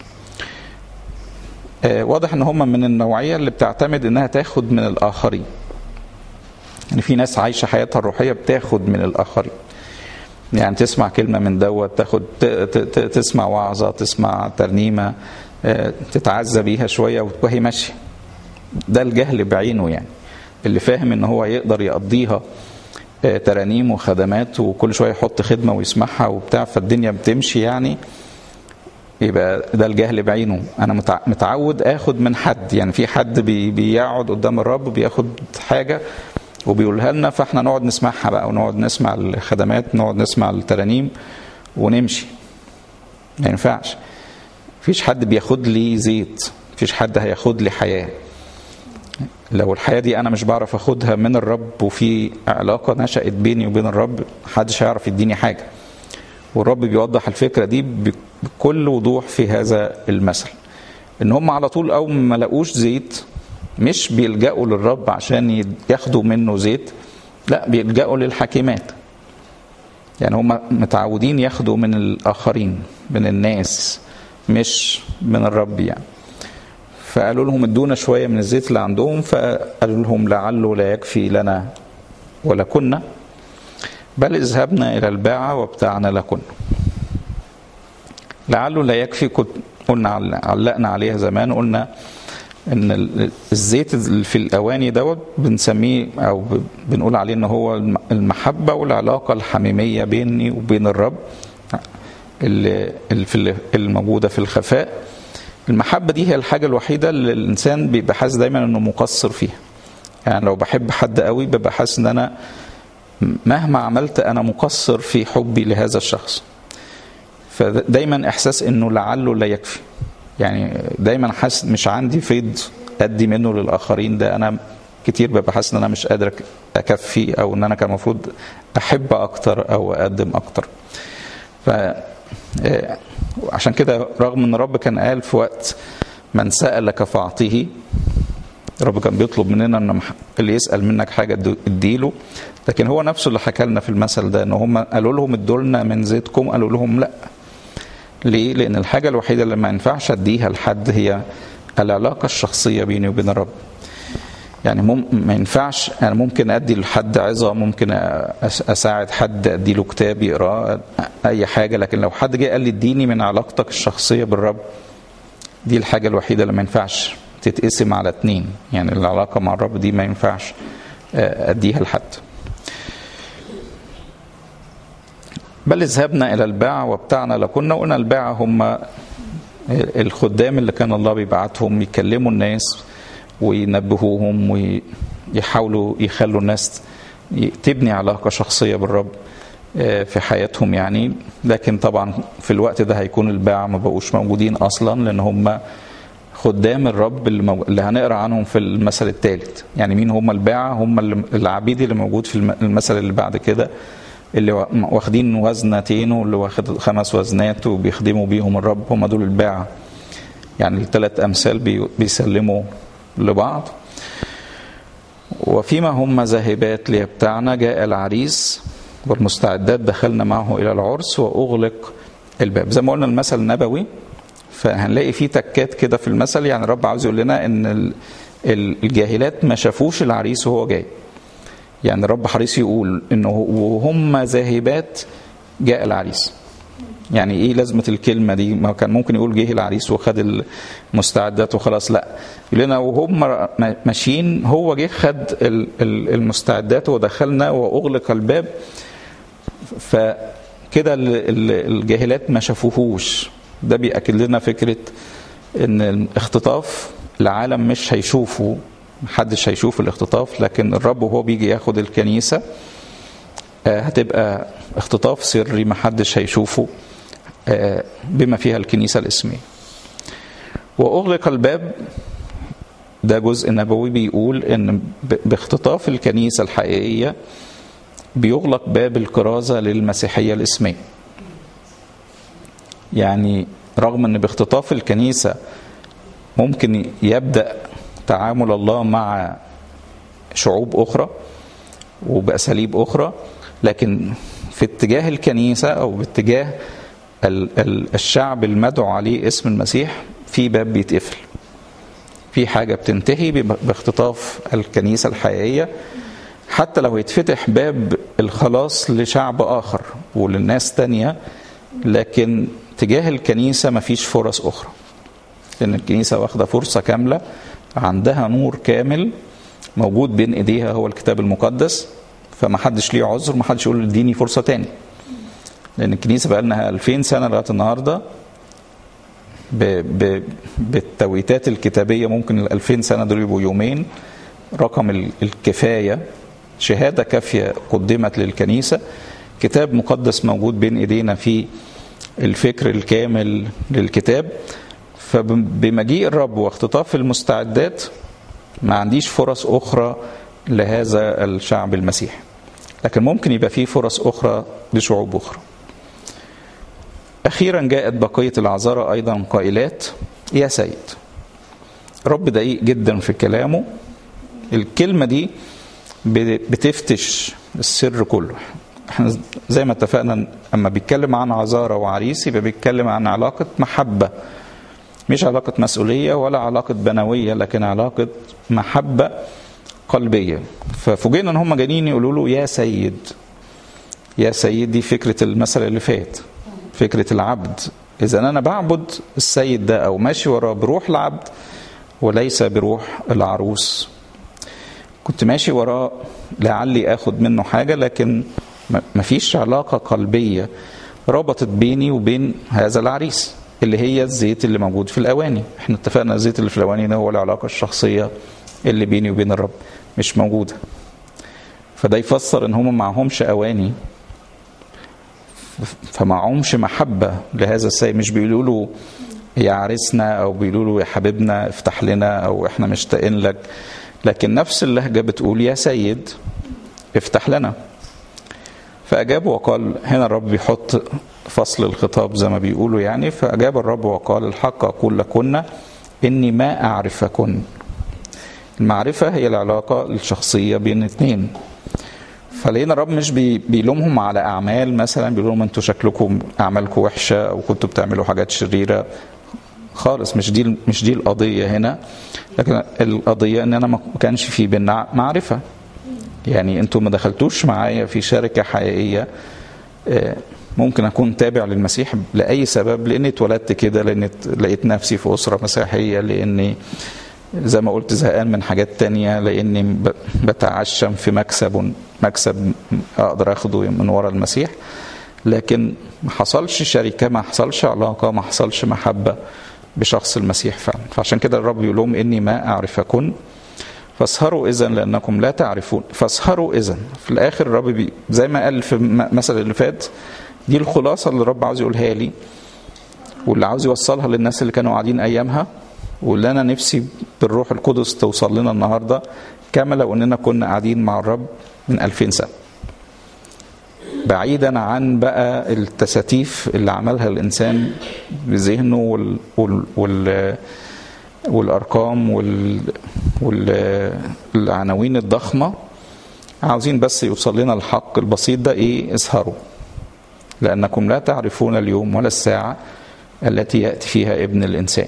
واضح ان هم من النوعيه اللي بتعتمد انها تاخد من الاخرين يعني في ناس عايشه حياتها الروحيه بتاخد من الاخرين يعني تسمع كلمه من دوت تاخد تسمع وعظه تسمع ترنيمه تتعزى بيها شويه وهي ماشيه ده الجهل بعينه يعني اللي فاهم ان هو يقدر يقضيها ترانيم وخدمات وكل شويه يحط خدمه ويسمعها وبتاع فالدنيا بتمشي يعني يبقى ده الجهل بعينه انا متعود اخد من حد يعني في حد بي بيقعد قدام الرب بياخد حاجه وبيقولها لنا فاحنا نقعد نسمعها بقى ونقعد نسمع الخدمات نقعد نسمع الترانيم ونمشي ما ينفعش مفيش حد بياخد لي زيت مفيش حد هياخد لي حياه لو الحياه دي انا مش بعرف اخدها من الرب وفي علاقه نشات بيني وبين الرب محدش هيعرف يديني حاجه والرب بيوضح الفكره دي بكل وضوح في هذا المثل ان هم على طول اول ما لقوش زيت مش بيلجأوا للرب عشان ياخدوا منه زيت لا بيلجأوا للحكيمات يعني هم متعودين ياخدوا من الآخرين من الناس مش من الرب يعني فقالوا لهم ادونا شوية من الزيت اللي عندهم فقالوا لهم لعله لا يكفي لنا ولكن بل اذهبنا إلى الباعة وابتعنا لكن لعله لا يكفي كنت قلنا علقنا عليها زمان قلنا ان الزيت اللي في الاواني دوت بنسميه او بنقول عليه ان هو المحبه والعلاقه الحميميه بيني وبين الرب اللي في الموجوده في الخفاء المحبه دي هي الحاجه الوحيده اللي الانسان بيبقى حاسس دايما انه مقصر فيها يعني لو بحب حد قوي ببقى حاسس ان انا مهما عملت انا مقصر في حبي لهذا الشخص فدايما احساس انه لعله لا يكفي يعني دايما حاسس مش عندي فيض ادي منه للاخرين ده انا كتير ببقى حاسس ان انا مش قادر اكفي او ان انا كان المفروض احب اكتر او اقدم اكتر ف عشان كده رغم ان الرب كان قال في وقت من سالك فاعطيه الرب كان بيطلب مننا ان اللي يسال منك حاجه اديله لكن هو نفسه اللي حكى لنا في المثل ده ان هم قالوا لهم ادوا لنا من زيتكم قالوا لهم لا ليه؟ لأن الحاجة الوحيدة اللي ما ينفعش أديها لحد هي العلاقة الشخصية بيني وبين الرب. يعني مم ما ينفعش أنا ممكن أدي لحد عظة ممكن أساعد حد أدي له كتاب يقراه أي حاجة لكن لو حد جه قال لي اديني من علاقتك الشخصية بالرب دي الحاجة الوحيدة اللي ما ينفعش تتقسم على اتنين يعني العلاقة مع الرب دي ما ينفعش أديها لحد. بل اذهبنا الى الباعة وبتاعنا لكنا قلنا الباعة هم الخدام اللي كان الله بيبعتهم يكلموا الناس وينبهوهم ويحاولوا يخلوا الناس تبني علاقة شخصية بالرب في حياتهم يعني لكن طبعا في الوقت ده هيكون الباعة ما بقوش موجودين أصلا لأن هم خدام الرب اللي, مو... اللي هنقرا عنهم في المثل الثالث يعني مين هم الباعة هم العبيد اللي موجود في المثل اللي بعد كده اللي واخدين وزنتين واللي واخد خمس وزنات وبيخدموا بيهم الرب هم دول الباعة يعني الثلاث أمثال بي... بيسلموا لبعض وفيما هم ذاهبات ليبتعنا جاء العريس والمستعدات دخلنا معه إلى العرس وأغلق الباب زي ما قلنا المثل النبوي فهنلاقي فيه تكات كده في المثل يعني الرب عاوز يقول لنا ان الجاهلات ما شافوش العريس وهو جاي يعني الرب حريص يقول انه وهم ذاهبات جاء العريس يعني ايه لازمه الكلمه دي ما كان ممكن يقول جه العريس وخد المستعدات وخلاص لا يقول لنا وهم ماشيين هو جه خد المستعدات ودخلنا واغلق الباب فكده الجاهلات ما شافوهوش ده بيأكد لنا فكرة ان الاختطاف العالم مش هيشوفه محدش هيشوف الاختطاف لكن الرب وهو بيجي ياخد الكنيسة هتبقى اختطاف سري محدش هيشوفه بما فيها الكنيسة الاسمية وأغلق الباب ده جزء نبوي بيقول ان باختطاف الكنيسة الحقيقية بيغلق باب الكرازة للمسيحية الاسمية يعني رغم ان باختطاف الكنيسه ممكن يبدا تعامل الله مع شعوب اخرى وباساليب اخرى لكن في اتجاه الكنيسه او باتجاه الشعب المدعو عليه اسم المسيح في باب بيتقفل في حاجه بتنتهي باختطاف الكنيسه الحقيقيه حتى لو يتفتح باب الخلاص لشعب اخر وللناس تانيه لكن تجاه الكنيسة مفيش فرص أخرى لأن الكنيسة واخدة فرصة كاملة عندها نور كامل موجود بين إيديها هو الكتاب المقدس فما حدش ليه عذر ما حدش يقول اديني فرصة تاني لأن الكنيسة بقى لها 2000 سنة لغاية النهاردة ب... ب... بالتويتات الكتابية ممكن ال 2000 سنة دول يبقوا يومين رقم الكفاية شهادة كافية قدمت للكنيسة كتاب مقدس موجود بين ايدينا في الفكر الكامل للكتاب فبمجيء الرب واختطاف المستعدات ما عنديش فرص اخرى لهذا الشعب المسيحي لكن ممكن يبقى فيه فرص اخرى لشعوب اخرى اخيرا جاءت بقيه العذارى ايضا قائلات يا سيد رب دقيق جدا في كلامه الكلمه دي بتفتش السر كله احنا زي ما اتفقنا اما بيتكلم عن عذارى وعريس يبقى بيتكلم عن علاقه محبه مش علاقه مسؤوليه ولا علاقه بنويه لكن علاقه محبه قلبيه ففوجئنا ان هم جايين يقولوا له يا سيد يا سيد دي فكره المثل اللي فات فكره العبد اذا انا بعبد السيد ده او ماشي وراه بروح العبد وليس بروح العروس كنت ماشي وراه لعلي اخد منه حاجه لكن مفيش علاقة قلبية ربطت بيني وبين هذا العريس اللي هي الزيت اللي موجود في الأواني احنا اتفقنا الزيت اللي في الأواني ده هو العلاقة الشخصية اللي بيني وبين الرب مش موجودة فده يفسر ان هم معهمش أواني فمعهمش محبة لهذا السيد مش بيقولوا له يا عريسنا او بيقولوا له يا حبيبنا افتح لنا او احنا مشتاقين لك لكن نفس اللهجة بتقول يا سيد افتح لنا فأجاب وقال هنا الرب بيحط فصل الخطاب زي ما بيقولوا يعني فأجاب الرب وقال الحق أقول لكن إني ما أعرفكن المعرفة هي العلاقة الشخصية بين اثنين فلقينا الرب مش بي بيلومهم على أعمال مثلا بيقول لهم أنتوا شكلكم أعمالكم وحشة أو كنتوا بتعملوا حاجات شريرة خالص مش دي مش دي القضية هنا لكن القضية إن أنا ما كانش في بينا معرفة يعني انتوا ما دخلتوش معايا في شركة حقيقية ممكن اكون تابع للمسيح لاي سبب لاني اتولدت كده لاني لقيت نفسي في اسره مسيحيه لاني زي ما قلت زهقان من حاجات تانية لاني بتعشم في مكسب مكسب اقدر اخده من ورا المسيح لكن ما حصلش شركة ما حصلش علاقة ما حصلش محبة بشخص المسيح فعلا فعشان كده الرب يقول لهم إني ما أعرفكن فاسهروا إذا لأنكم لا تعرفون فاسهروا إذا في الآخر الرب بي زي ما قال في المثل اللي فات دي الخلاصة اللي الرب عاوز يقولها لي واللي عاوز يوصلها للناس اللي كانوا قاعدين أيامها واللي أنا نفسي بالروح القدس توصل لنا النهاردة كما لو أننا كنا قاعدين مع الرب من 2000 سنة بعيدا عن بقى التساتيف اللي عملها الانسان بذهنه وال وال وال والارقام وال والعناوين الضخمه عاوزين بس يوصل لنا الحق البسيط ده ايه اسهروا لانكم لا تعرفون اليوم ولا الساعه التي ياتي فيها ابن الانسان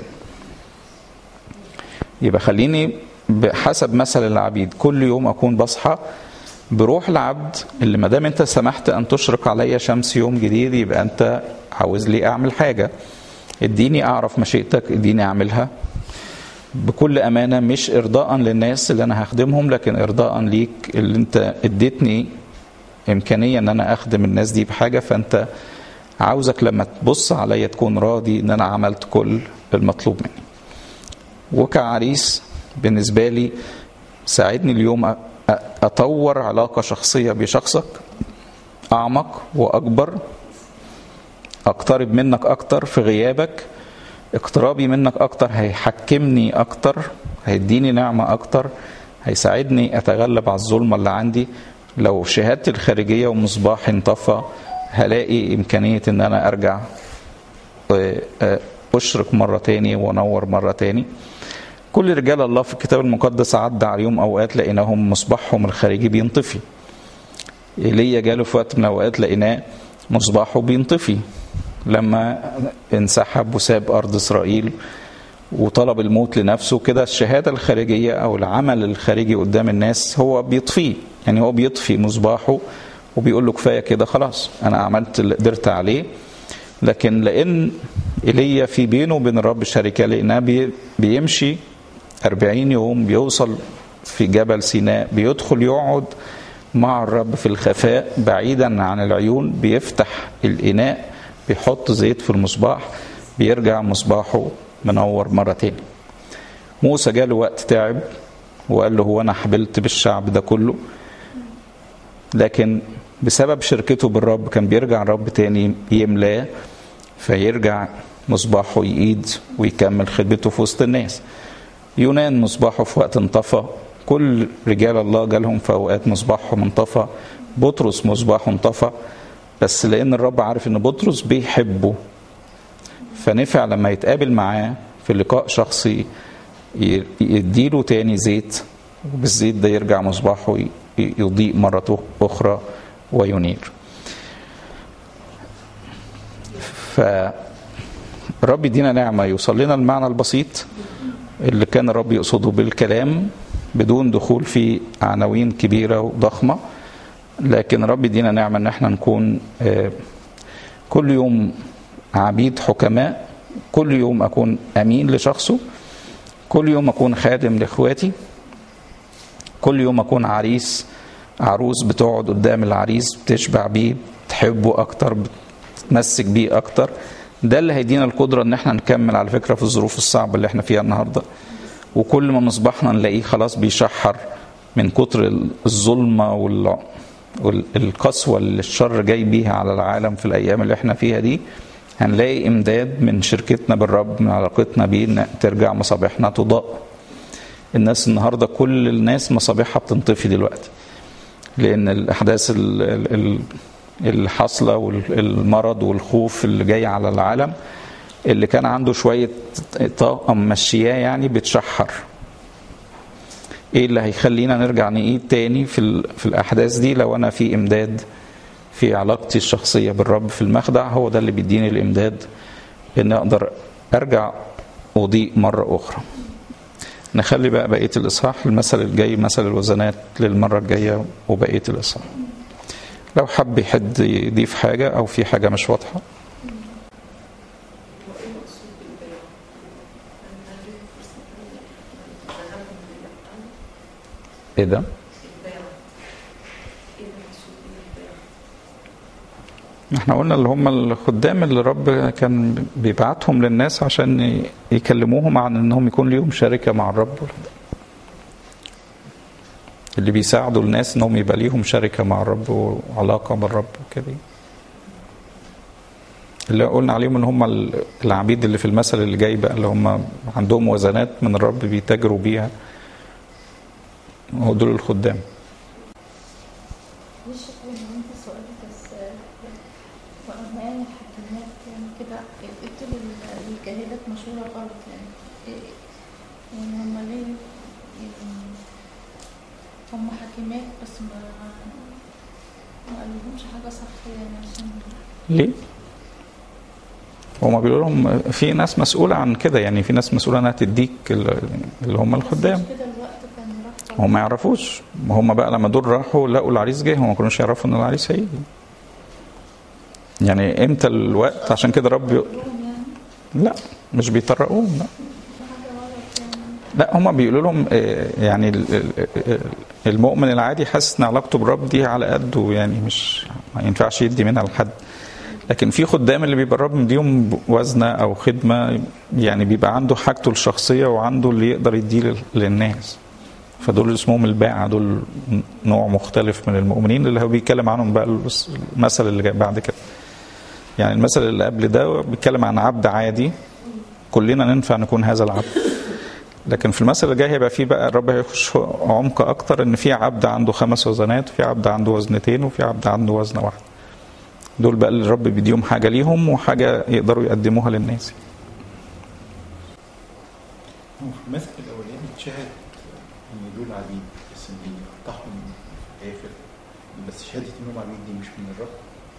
يبقى خليني بحسب مثل العبيد كل يوم اكون بصحى بروح العبد اللي ما دام انت سمحت ان تشرق عليا شمس يوم جديد يبقى انت عاوز لي اعمل حاجه اديني اعرف مشيئتك اديني اعملها بكل امانه مش ارضاء للناس اللي انا هخدمهم لكن ارضاء ليك اللي انت اديتني امكانيه ان انا اخدم الناس دي بحاجه فانت عاوزك لما تبص عليا تكون راضي ان انا عملت كل المطلوب مني وكعريس بالنسبه لي ساعدني اليوم اطور علاقه شخصيه بشخصك اعمق واكبر اقترب منك اكتر في غيابك اقترابي منك اكتر هيحكمني اكتر هيديني نعمه اكتر هيساعدني اتغلب على الظلمه اللي عندي لو شهادتي الخارجيه ومصباحي انطفى هلاقي امكانيه ان انا ارجع اشرق مره تاني وانور مره تاني كل رجال الله في الكتاب المقدس عدى عليهم اوقات لقيناهم مصباحهم الخارجي بينطفي ايليا جاله في وقت من الاوقات لقيناه مصباحه بينطفي لما انسحب وساب ارض اسرائيل وطلب الموت لنفسه كده الشهاده الخارجيه او العمل الخارجي قدام الناس هو بيطفيه يعني هو بيطفي مصباحه وبيقول له كفايه كده خلاص انا عملت اللي قدرت عليه لكن لان ايليا في بينه وبين الرب شركه لانها بيمشي أربعين يوم بيوصل في جبل سيناء بيدخل يقعد مع الرب في الخفاء بعيدا عن العيون بيفتح الإناء بيحط زيت في المصباح بيرجع مصباحه منور مرة تاني موسى جاله وقت تعب وقال له هو أنا حبلت بالشعب ده كله لكن بسبب شركته بالرب كان بيرجع الرب تاني يملاه فيرجع مصباحه يقيد ويكمل خدمته في وسط الناس يونان مصباحه في وقت انطفى كل رجال الله جالهم في اوقات مصباحهم انطفى بطرس مصباحه انطفى بس لان الرب عارف ان بطرس بيحبه فنفع لما يتقابل معاه في لقاء شخصي يديله تاني زيت وبالزيت ده يرجع مصباحه يضيء مرة أخرى وينير فالرب يدينا نعمة يوصل لنا المعنى البسيط اللي كان الرب يقصده بالكلام بدون دخول في عناوين كبيرة وضخمة لكن الرب يدينا نعمة ان احنا نكون كل يوم عبيد حكماء كل يوم اكون امين لشخصه كل يوم اكون خادم لاخواتي كل يوم اكون عريس عروس بتقعد قدام العريس بتشبع بيه بتحبه اكتر بتمسك بيه اكتر ده اللي هيدينا القدرة ان احنا نكمل على فكرة في الظروف الصعبة اللي احنا فيها النهاردة وكل ما مصباحنا نلاقيه خلاص بيشحر من كتر الظلمة وال... والقسوة اللي الشر جاي بيها على العالم في الأيام اللي احنا فيها دي هنلاقي إمداد من شركتنا بالرب من علاقتنا بيه إن ترجع مصابيحنا تضاء الناس النهاردة كل الناس مصابيحها بتنطفي دلوقتي لأن الأحداث ال... ال... الحاصلة والمرض والخوف اللي جاي على العالم اللي كان عنده شوية طاقة ممشياه يعني بتشحر ايه اللي هيخلينا نرجع نعيد تاني في, في الأحداث دي لو أنا في إمداد في علاقتي الشخصية بالرب في المخدع هو ده اللي بيديني الإمداد إن أقدر أرجع أضيء مرة أخرى نخلي بقى بقية الإصحاح المثل الجاي مثل الوزنات للمرة الجاية وبقية الإصحاح لو حب حد يضيف حاجة أو في حاجة مش واضحة ايه ده؟ احنا قلنا اللي هم الخدام اللي الرب كان بيبعتهم للناس عشان يكلموهم عن انهم يكون ليهم شركه مع الرب اللي بيساعدوا الناس انهم يبقى ليهم شركه مع الرب وعلاقه بالرب وكده اللي قلنا عليهم ان هم العبيد اللي في المثل اللي جاي بقى اللي هم عندهم وزنات من الرب بيتاجروا بيها هو دول الخدام مش فاهم انت سؤالي بس وأنا يعني الحكيمات يعني كده ادوا للجاهلات مشورة غلط يعني إيه- يعني هم ليه يعني هم حكيمات بس ما ما قالولهمش حاجة صح يعني عشان ليه؟ هما بيقولوا لهم في ناس مسؤولة عن كده يعني في ناس مسؤولة انها تديك اللي هم الخدام بس مش كده الوقت كان راح هم ما يعرفوش هم بقى لما دول راحوا لقوا العريس جه هم ما كانوش يعرفوا ان العريس هيجي يعني امتى الوقت عشان كده رب ي... لهم يعني لا مش بيطرقوهم لا في حاجة غلط يعني لا هم بيقولوا لهم آه، يعني ال- ال- ال- المؤمن العادي حاسس ان علاقته بالرب دي على قده يعني مش ما ينفعش يدي منها لحد لكن في خدام اللي بيبقى الرب مديهم وزنه او خدمه يعني بيبقى عنده حاجته الشخصيه وعنده اللي يقدر يديه لل- للناس فدول اسمهم الباعة دول نوع مختلف من المؤمنين اللي هو بيتكلم عنهم بقى المثل اللي جاي بعد كده يعني المثل اللي قبل ده بيتكلم عن عبد عادي كلنا ننفع نكون هذا العبد لكن في المثل اللي جاي هيبقى فيه بقى الرب هيخش عمق اكتر ان في عبد عنده خمس وزنات وفي عبد عنده وزنتين وفي عبد عنده وزنه واحده دول بقى اللي الرب بيديهم حاجه ليهم وحاجه يقدروا يقدموها للناس هو في المثل الاولاني اتشهد ان دول عبيد بس اللي يقطعهم كافر بس شهاده انهم عبيد دي مش من الرب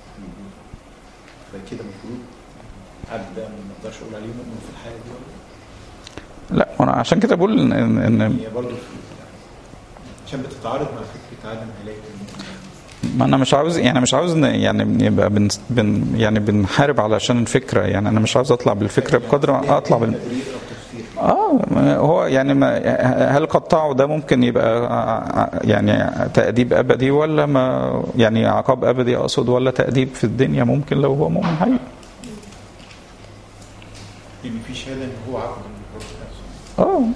فكده المفروض عبد ده ما اقدرش اقول عليه مؤمن في الحاله دي ولا لا انا عشان كده بقول ان, إن هي برضه في عشان بتتعارض مع فكره عدم هلاك المؤمن ما انا مش عاوز يعني مش عاوز ن- يعني يبقى بن بن يعني بنحارب علشان الفكره يعني انا مش عاوز اطلع بالفكره بقدر ما اطلع بال تقرير او تفسير اه ما هو يعني ما هل قطعه ده ممكن يبقى ع- يعني تأديب أبدي ولا ما يعني عقاب أبدي أقصد ولا تأديب في الدنيا ممكن لو هو مؤمن حقيقي ان في شهاده ان هو عبد من الرب نفسه اه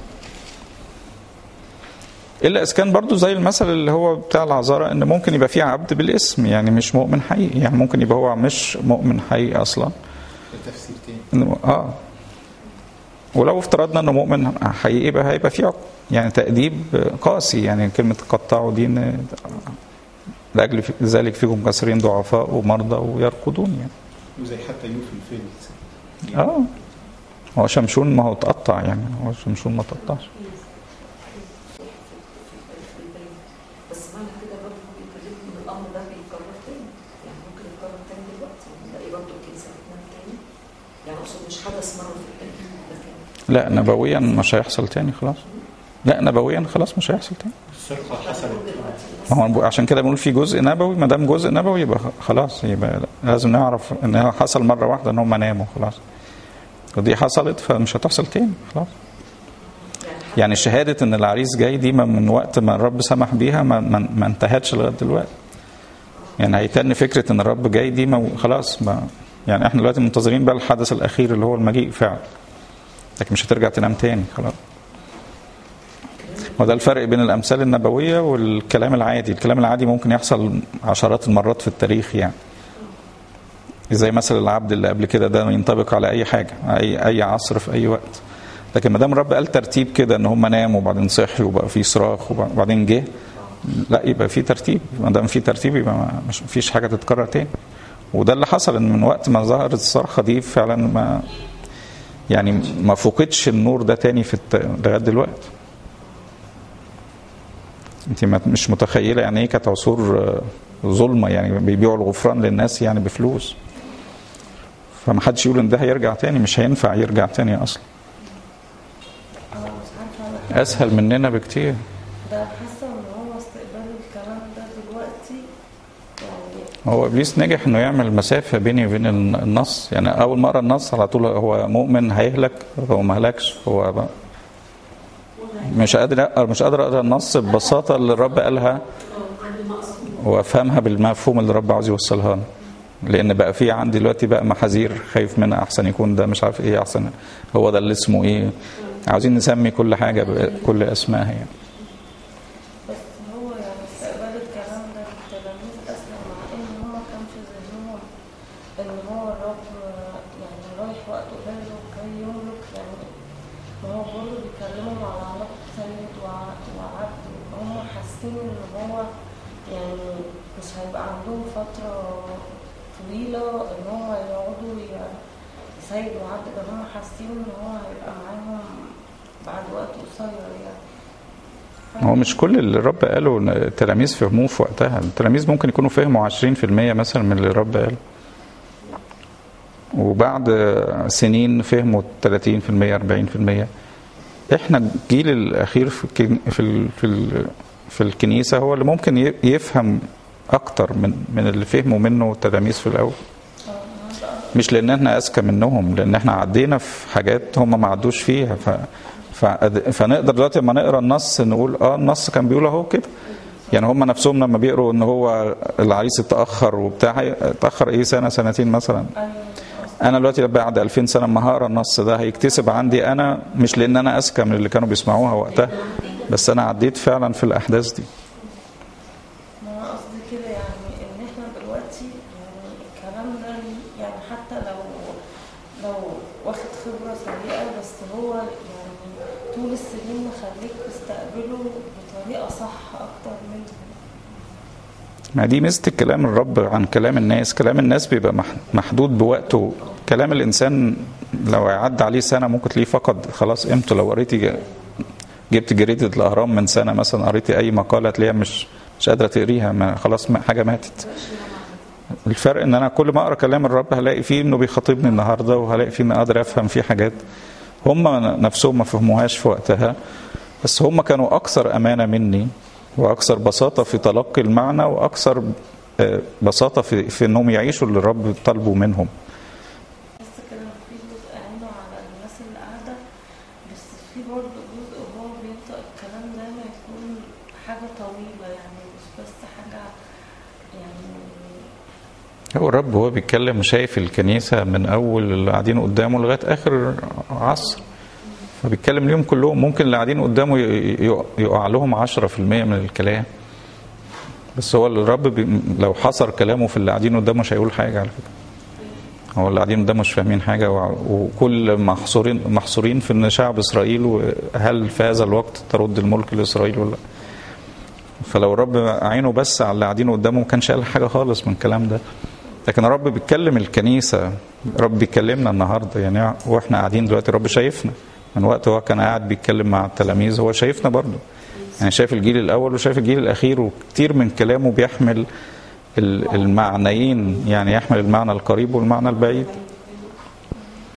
الا اذا كان برضو زي المثل اللي هو بتاع العذارى ان ممكن يبقى فيه عبد بالاسم يعني مش مؤمن حقيقي يعني ممكن يبقى هو مش مؤمن حقيقي اصلا ده تفسير تاني إنه- اه ولو افترضنا انه مؤمن حقيقي يبقى هيبقى فيه عق- يعني تأديب قاسي يعني كلمة قطعوا دي إن لأجل في- ذلك فيكم كثيرين ضعفاء ومرضى ويرقدون يعني وزي حتى يوفي الفيلز اه هو شمشون ما هو اتقطع يعني هو شمشون ما اتقطعش بس معنى كده برضه هو بيكلمني ان الامر ده بيتكرر تاني يعني ممكن يتكرر تاني دلوقتي نلاقي برضه الكنيسه بتنام تاني يعني اقصد مش حدث مره في التاريخ لكن لا نبويا مش هيحصل تاني خلاص لا نبويا خلاص مش هيحصل تاني السرقه حصلت ما هو أنا عشان كده بنقول في جزء نبوي ما دام جزء نبوي يبقى خلاص يبقى لازم نعرف ان هو حصل مره واحده ان هم ناموا خلاص ودي حصلت فمش هتحصل تاني خلاص يعني شهاده ان العريس جاي دي ما من وقت ما الرب سمح بيها ما, ما, ما انتهتش لغايه دلوقتي يعني هيتن فكره ان الرب جاي دي ما خلاص ما يعني احنا دلوقتي منتظرين بقى الحدث الاخير اللي هو المجيء فعلا لكن مش هترجع تنام تاني خلاص وده الفرق بين الامثال النبويه والكلام العادي الكلام العادي ممكن يحصل عشرات المرات في التاريخ يعني زي مثل العبد اللي قبل كده ده ينطبق على اي حاجه اي اي عصر في اي وقت لكن ما دام الرب قال ترتيب كده ان هم ناموا وبعدين صحوا وبقى في صراخ وبعدين جه لا يبقى في ترتيب ما دام في ترتيب يبقى ما مش فيش حاجه تتكرر تاني وده اللي حصل ان من وقت ما ظهرت الصرخه دي فعلا ما يعني ما فقدش النور ده تاني في الت... لغايه دلوقتي انت ما- مش متخيله يعني ايه كانت عصور آه، ظلمه يعني بيبيعوا الغفران للناس يعني بفلوس فما حدش يقول ان ده هيرجع تاني مش هينفع يرجع تاني اصلا أنا مش عارفة اسهل مننا بكتير ده حاسة إن هو استقبال الكلام ده دلوقتي يعني هو ابليس نجح انه يعمل مسافه بيني وبين النص يعني اول ما اقرا النص على طول هو مؤمن هيهلك هو ما هلكش هو بقى مش قادر مش قادر اقرا النص ببساطه اللي الرب قالها وافهمها بالمفهوم اللي الرب عاوز يوصلها لنا لان بقى في عندي دلوقتي بقى محاذير خايف منها احسن يكون ده مش عارف ايه احسن هو ده اللي اسمه ايه عاوزين نسمي كل حاجه بكل اسمائها يعني بس هو يعني استقبال الكلام ده التلاميذ أسلم مع إن هما كان في ذهنهم إن هو الرب يعني رايح وقت قليل وجاي يملك يعني ما هو برضه بيكلمهم على علاقة سيد وع- وعبد هما حاسين إن هو يعني مش هيبقى عندهم فترة طويلة إن هما يقعدوا يعني سيد وعبد ده هما حاسين إن هو هيبقى معاهم بعد وقت قصير يعني هو مش كل اللي الرب قاله إن التلاميذ فهموه في وقتها التلاميذ ممكن يكونوا فهموا 20% مثلا من اللي الرب قاله وبعد سنين فهموا 30% 40% احنا الجيل الاخير في الكن- في ال- في ال- في الكنيسه هو اللي ممكن ي- يفهم اكتر من من اللي فهموا منه التلاميذ في الاول مش لان احنا اذكى منهم لان احنا عدينا في حاجات هم ما عدوش فيها ف ف فنقدر دلوقتي لما نقرا النص نقول اه النص كان بيقول اهو كده يعني هم نفسهم لما بيقروا ان هو العريس اتاخر وبتاع هي- اتاخر ايه سنه سنتين مثلا أيوة انا دلوقتي بعد 2000 سنه لما هقرا النص ده هيكتسب عندي انا مش لان انا اذكى من اللي كانوا بيسمعوها وقتها بس انا عديت فعلا في الاحداث دي ما أنا قصدي كده يعني ان احنا دلوقتي يعني الكلام ده يعني حتى لو لو واخد خبرة سيئة بس هو يعني طول السنين مخليك تستقبله بطريقة صح أكتر منه ما دي ميزه الكلام الرب عن كلام الناس كلام الناس بيبقى مح- محدود بوقته كلام الانسان لو عدى عليه سنه ممكن تلاقيه فقد خلاص قيمته لو قريتي ج- جبت جريدة الاهرام من سنه مثلا قريتي اي مقاله تلاقيها مش مش قادره تقريها ما خلاص ما- حاجه ماتت الفرق ان انا كل ما اقرا كلام الرب هلاقي فيه انه بيخاطبني النهارده وهلاقي فيه اني قادر افهم فيه حاجات هم نفسهم ما فهموهاش في وقتها بس هم كانوا اكثر امانه مني واكثر بساطه في تلقي المعنى واكثر آه، بساطه في, في انهم يعيشوا اللي الرب طلبوا منهم بس كده في جزء عينه على الناس اللي قاعدة بس في برضه جزء وهو بينطق الكلام ده ما يكون حاجة طويلة يعني مش بس حاجة يعني هو الرب هو بيتكلم وشايف الكنيسه من اول اللي قاعدين قدامه لغايه اخر عصر فبيتكلم ليهم كلهم ممكن اللي قاعدين قدامه ي- ي- يقع لهم 10% من الكلام بس هو الرب بي لو حصر كلامه في اللي قاعدين قدامه مش هيقول حاجه على فكره هو اللي قاعدين قدامه مش فاهمين حاجه وع- وكل محصورين محصورين في ان شعب اسرائيل وهل في هذا الوقت ترد الملك لاسرائيل ولا لا فلو الرب عينه بس على اللي قاعدين قدامه ما كانش قال حاجه خالص من الكلام ده لكن الرب بيتكلم الكنيسه الرب بيكلمنا النهارده يعني واحنا قاعدين دلوقتي الرب شايفنا من وقت هو كان قاعد بيتكلم مع التلاميذ هو شايفنا برضه يعني شايف الجيل الاول وشايف الجيل الاخير وكتير من كلامه بيحمل ال- المعنيين يعني يحمل المعنى القريب والمعنى البعيد